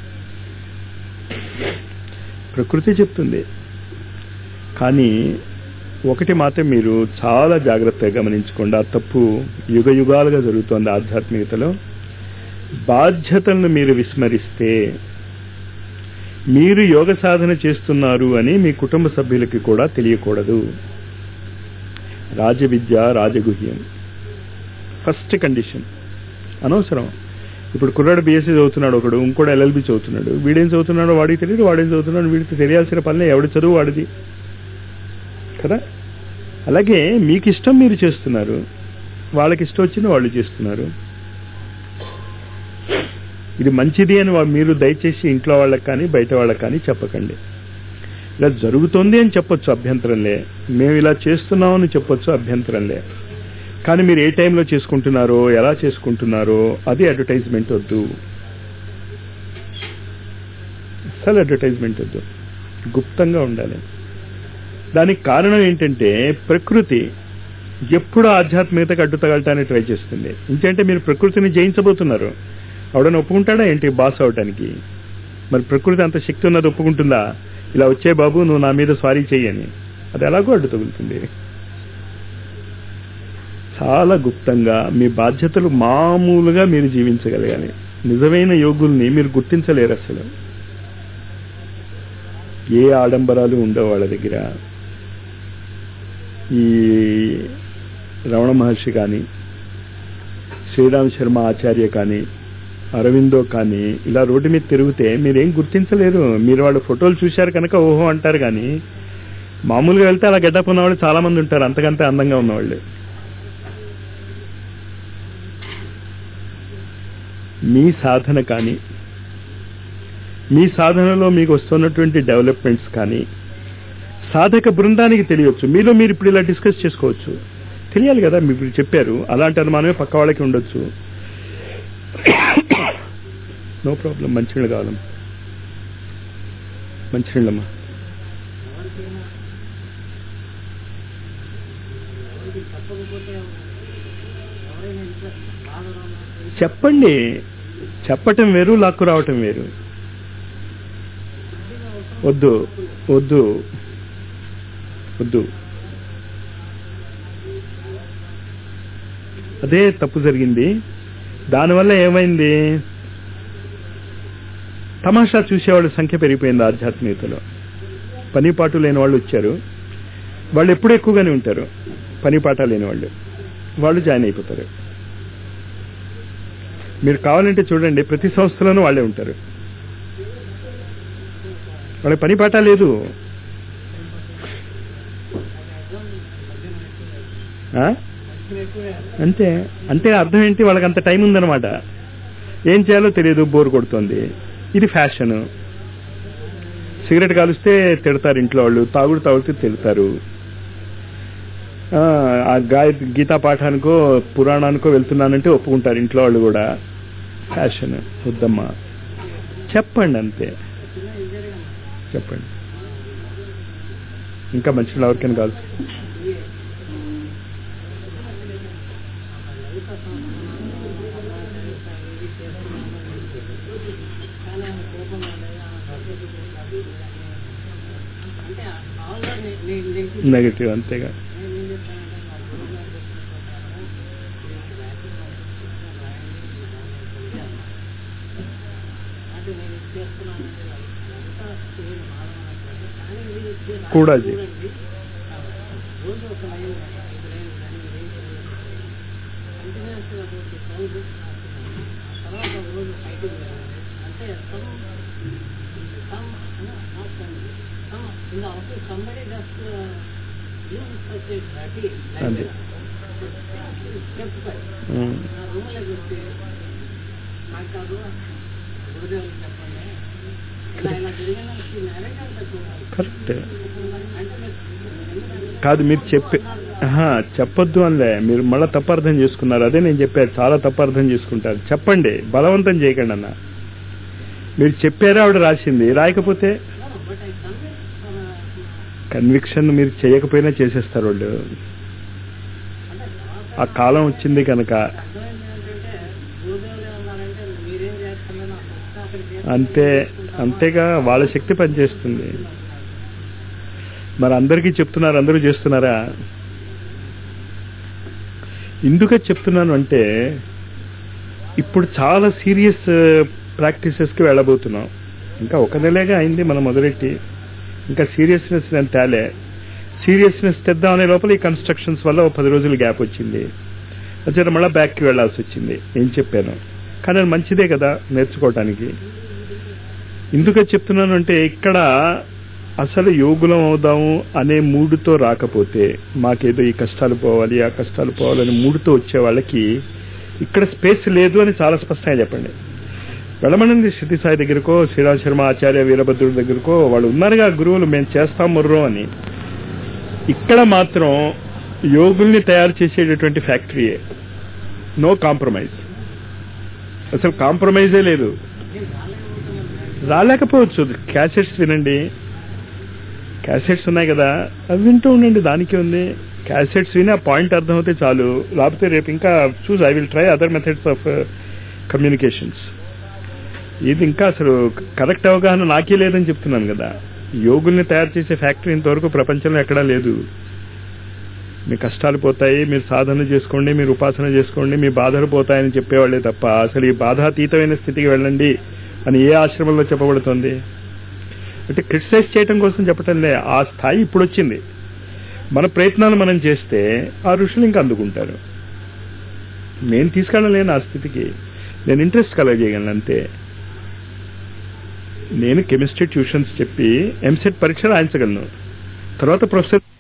ప్రకృతి చెప్తుంది కానీ ఒకటి మాత్రం మీరు చాలా జాగ్రత్తగా గమనించుకోండి ఆ తప్పు యుగ యుగాలుగా జరుగుతోంది ఆధ్యాత్మికతలో బాధ్యతలను మీరు విస్మరిస్తే మీరు యోగ సాధన చేస్తున్నారు అని మీ కుటుంబ సభ్యులకి కూడా తెలియకూడదు రాజవిద్య రాజగుహ్యం ఫస్ట్ కండిషన్ అనవసరం ఇప్పుడు కుర్రాడు బీఎస్సీ చదువుతున్నాడు ఒకడు ఇంకోటి ఎల్ఎల్బి చదువుతున్నాడు వీడేం చదువుతున్నాడో వాడికి తెలియదు వాడేం చదువుతున్నాడు వీడికి తెలియాల్సిన పనిలే ఎవడి చదువు వాడిది కదా అలాగే మీకు ఇష్టం మీరు చేస్తున్నారు వాళ్ళకి ఇష్టం వచ్చింది వాళ్ళు చేస్తున్నారు ఇది మంచిది అని వా- మీరు దయచేసి ఇంట్లో వాళ్ళకి కానీ బయట వాళ్ళకి కానీ చెప్పకండి ఇలా జరుగుతోంది అని చెప్పొచ్చు అభ్యంతరంలే మేము ఇలా చేస్తున్నామని చెప్పొచ్చు అభ్యంతరంలే కానీ మీరు ఏ టైంలో చేసుకుంటున్నారో ఎలా చేసుకుంటున్నారో అది అడ్వర్టైజ్మెంట్ వద్దు అసలు అడ్వర్టైజ్మెంట్ వద్దు గుప్తంగా ఉండాలి దానికి కారణం ఏంటంటే ప్రకృతి ఎప్పుడు ఆధ్యాత్మికతకు అడ్డు తగలటానికి ట్రై చేస్తుంది ఇంకంటే మీరు ప్రకృతిని జయించబోతున్నారు ఆవిడని ఒప్పుకుంటాడా ఏంటి బాస్ అవటానికి మరి ప్రకృతి అంత శక్తి ఉన్నది ఒప్పుకుంటుందా ఇలా వచ్చే బాబు నువ్వు నా మీద సారీ చెయ్యని అది ఎలాగో అడ్డు తగులుతుంది చాలా గుప్తంగా మీ బాధ్యతలు మామూలుగా మీరు జీవించగలగాలి నిజమైన యోగుల్ని మీరు గుర్తించలేరు అసలు ఏ ఆడంబరాలు ఉండవు వాళ్ళ దగ్గర ఈ రమణ మహర్షి కానీ శ్రీరామ్ శర్మ ఆచార్య కానీ అరవిందో కానీ ఇలా రోడ్డు మీద తిరిగితే మీరేం గుర్తించలేరు మీరు వాళ్ళ ఫోటోలు చూశారు కనుక ఓహో అంటారు కానీ మామూలుగా వెళ్తే అలా గెటప్ ఉన్నవాళ్ళు చాలా మంది ఉంటారు అంతకంటే అందంగా ఉన్నవాళ్ళు మీ సాధన కానీ మీ సాధనలో మీకు వస్తున్నటువంటి డెవలప్మెంట్స్ కానీ సాధక బృందానికి తెలియవచ్చు మీలో మీరు ఇప్పుడు ఇలా డిస్కస్ చేసుకోవచ్చు తెలియాలి కదా మీరు ఇప్పుడు చెప్పారు అలాంటి అనుమానమే పక్క వాళ్ళకి ఉండొచ్చు నో ప్రాబ్లం మంచినీళ్ళు కావాలమ్మా మంచినీళ్ళమ్మా ఎవరికైనా ఎవరికి చెప్పకపోతే ఎవరైనా ఇంట్రెస్ట్ బాధలో ఉన్నా చెప్పండి చెప్పటం వేరు లాక్కు రావటం వేరు వద్దు వద్దు వద్దు అదే తప్పు జరిగింది దానివల్ల ఏమైంది తమాషా చూసేవాళ్ళ సంఖ్య పెరిగిపోయింది ఆధ్యాత్మికతలో పని పాటు లేని వాళ్ళు వచ్చారు వాళ్ళు ఎప్పుడు ఎక్కువగానే ఉంటారు పని పాట లేని వాళ్ళు వాళ్ళు జాయిన్ అయిపోతారు మీరు కావాలంటే చూడండి ప్రతి సంస్థలోనూ వాళ్ళే ఉంటారు వాళ్ళకి పని పాట లేదు ఆ? అంతే అంటే అర్థం ఏంటి వాళ్ళకి అంత టైం ఉందన్నమాట ఏం చేయాలో తెలియదు బోర్ కొడుతుంది ఇది ఫ్యాషన్ సిగరెట్ కాలుస్తే తిడతారు ఇంట్లో వాళ్ళు తాగుడు తాగుతూ తిడతారు ఆ, ఆ గాయ గీతా పాఠానికో పురాణానికో వెళ్తున్నానంటే ఒప్పుకుంటారు ఇంట్లో వాళ్ళు కూడా ఫ్యాషన్ వద్దమ్మా చెప్పండి అంతే చెప్పండి ఇంకా మంచి ఎవరికైనా కావాలి అంటే ఆల్రెడీ నేను నేను నెగటివ్ అంతేగా నేను ఏం చెప్తానంటే మా గురువు గారు చెప్పిన ప్రకారం అంటే నేను ఇది చేస్తున్నాను అంతా చేయను మానవుడు కానీ మీరు ఇది చేయాలి. కూడా ఇది. చూడండి. రోజు ఒక లైన్ ఐదు లైన్ కానీ మీరు ఏం చేయాలి కంటిన్యూస్ గా రోజు ట్వెల్వ్ బుక్స్ రాస్తున్నాను ఆ తర్వాత ఒక రోజు బయటకు వెళ్ళాలి అంటే some some no, not some some in the office somebody just uh, use such a dirty అదే. చెప్తారు ఉమ్. నా రూమ్లోకి వచ్చి నాకు కాదు గురుదేవులు చెప్పండి ఇలా ఇలా జరిగిన మ్యారేజ్ అంతా చూడాలి కరెక్ట్ అంటే మీరు ఎందుకంటే కాదు మీరు చెప్పే ఆహా, చెప్పొద్దు అనలే మీరు మళ్ళీ తప్పు అర్థం చేసుకున్నారు అదే నేను చెప్పాను చాలా తప్పు అర్థం చేసుకుంటారు చెప్పండి బలవంతం చేయకండి అన్న మీరు చెప్పారా ఆవిడ రాసింది రాయకపోతే బట్ ఐ కన్విన్స్ కన్విక్షన్ మీరు చేయకపోయినా చేసేస్తారు వాళ్ళు అంటే తర్వాత ఆ కాలం వచ్చింది కనుక అర్థమైంది ఏంటంటే గురుదేవులు ఏమన్నారంటే మీరేం చేస్తున్నారు నాకు వస్తే అక్కడికి అంతే అంతేగా వాళ్ళ శక్తి పనిచేస్తుంది మరి అందరికీ చెప్తున్నారు అందరూ చేస్తున్నారా ఎందుకు చెప్తున్నాను అంటే ఇప్పుడు చాలా సీరియస్ ప్రాక్టీసెస్కి వెళ్ళబోతున్నాం ఇంకా ఒక నెలేగా అయింది మనం మొదలెట్టి ఇంకా సీరియస్నెస్ నేను తేలే సీరియస్నెస్ తెద్దాం అనే లోపల ఈ కన్స్ట్రక్షన్స్ వల్ల ఒక పది రోజులు గ్యాప్ వచ్చింది వచ్చారు మళ్ళీ బ్యాక్కి వెళ్ళాల్సి వచ్చింది ఏం చెప్పాను కానీ అది మంచిదే కదా నేర్చుకోవటానికి ఎందుకు చెప్తున్నాను అంటే ఇక్కడ అసలు యోగులం అవుదాము అనే మూడుతో రాకపోతే మాకేదో ఈ కష్టాలు పోవాలి ఆ కష్టాలు పోవాలని మూడుతో వచ్చే వాళ్ళకి ఇక్కడ స్పేస్ లేదు అని చాలా స్పష్టంగా చెప్పండి వెళ్ళమనండి శృతి సాయి దగ్గరకో శ్రీరామ్ శర్మ ఆచార్య వీరభద్రుడి దగ్గరకో వాళ్ళు ఉన్నారుగా గురువులు మేము చేస్తాం ముర్రో అని ఇక్కడ మాత్రం యోగుల్ని తయారు చేసేటటువంటి ఫ్యాక్టరీయే నో కాంప్రమైజ్ అసలు కాంప్రమైజే లేదు రాలేకపోవచ్చు క్యాసెట్స్ వినండి క్యాసెట్స్ ఉన్నాయి కదా అవి వింటూ ఉండండి దానికి ఉంది క్యాసెట్స్ విని ఆ పాయింట్ అర్థమైతే చాలు లేకపోతే రేపు ఇంకా చూస్ I will try other methods of communications ఇది ఇంకా అసలు కరెక్ట్ అవగాహన నాకే లేదని చెప్తున్నాను కదా యోగుల్ని తయారు చేసే ఫ్యాక్టరీ ఇంతవరకు ప్రపంచంలో ఎక్కడా లేదు మీ కష్టాలు పోతాయి మీరు సాధన చేసుకోండి మీరు ఉపాసన చేసుకోండి మీ బాధలు పోతాయని చెప్పేవాళ్ళే తప్ప అసలు ఈ బాధాతీతమైన స్థితికి వెళ్ళండి అని ఏ ఆశ్రమంలో చెప్పబడుతుంది అంటే క్రిటిసైజ్ చేయడం కోసం చెప్పటం లే ఆ స్థాయి ఇప్పుడు వచ్చింది మన ప్రయత్నాలు మనం చేస్తే ఆ ఋషులు ఇంకా అందుకుంటారు నేను తీసుకెళ్ళలేను ఆ స్థితికి నేను ఇంట్రెస్ట్ కలగజేయగలను అంతే నేను కెమిస్ట్రీ ట్యూషన్స్ చెప్పి ఎంసెట్ పరీక్ష రాయించగలను తర్వాత ప్రొఫెసర్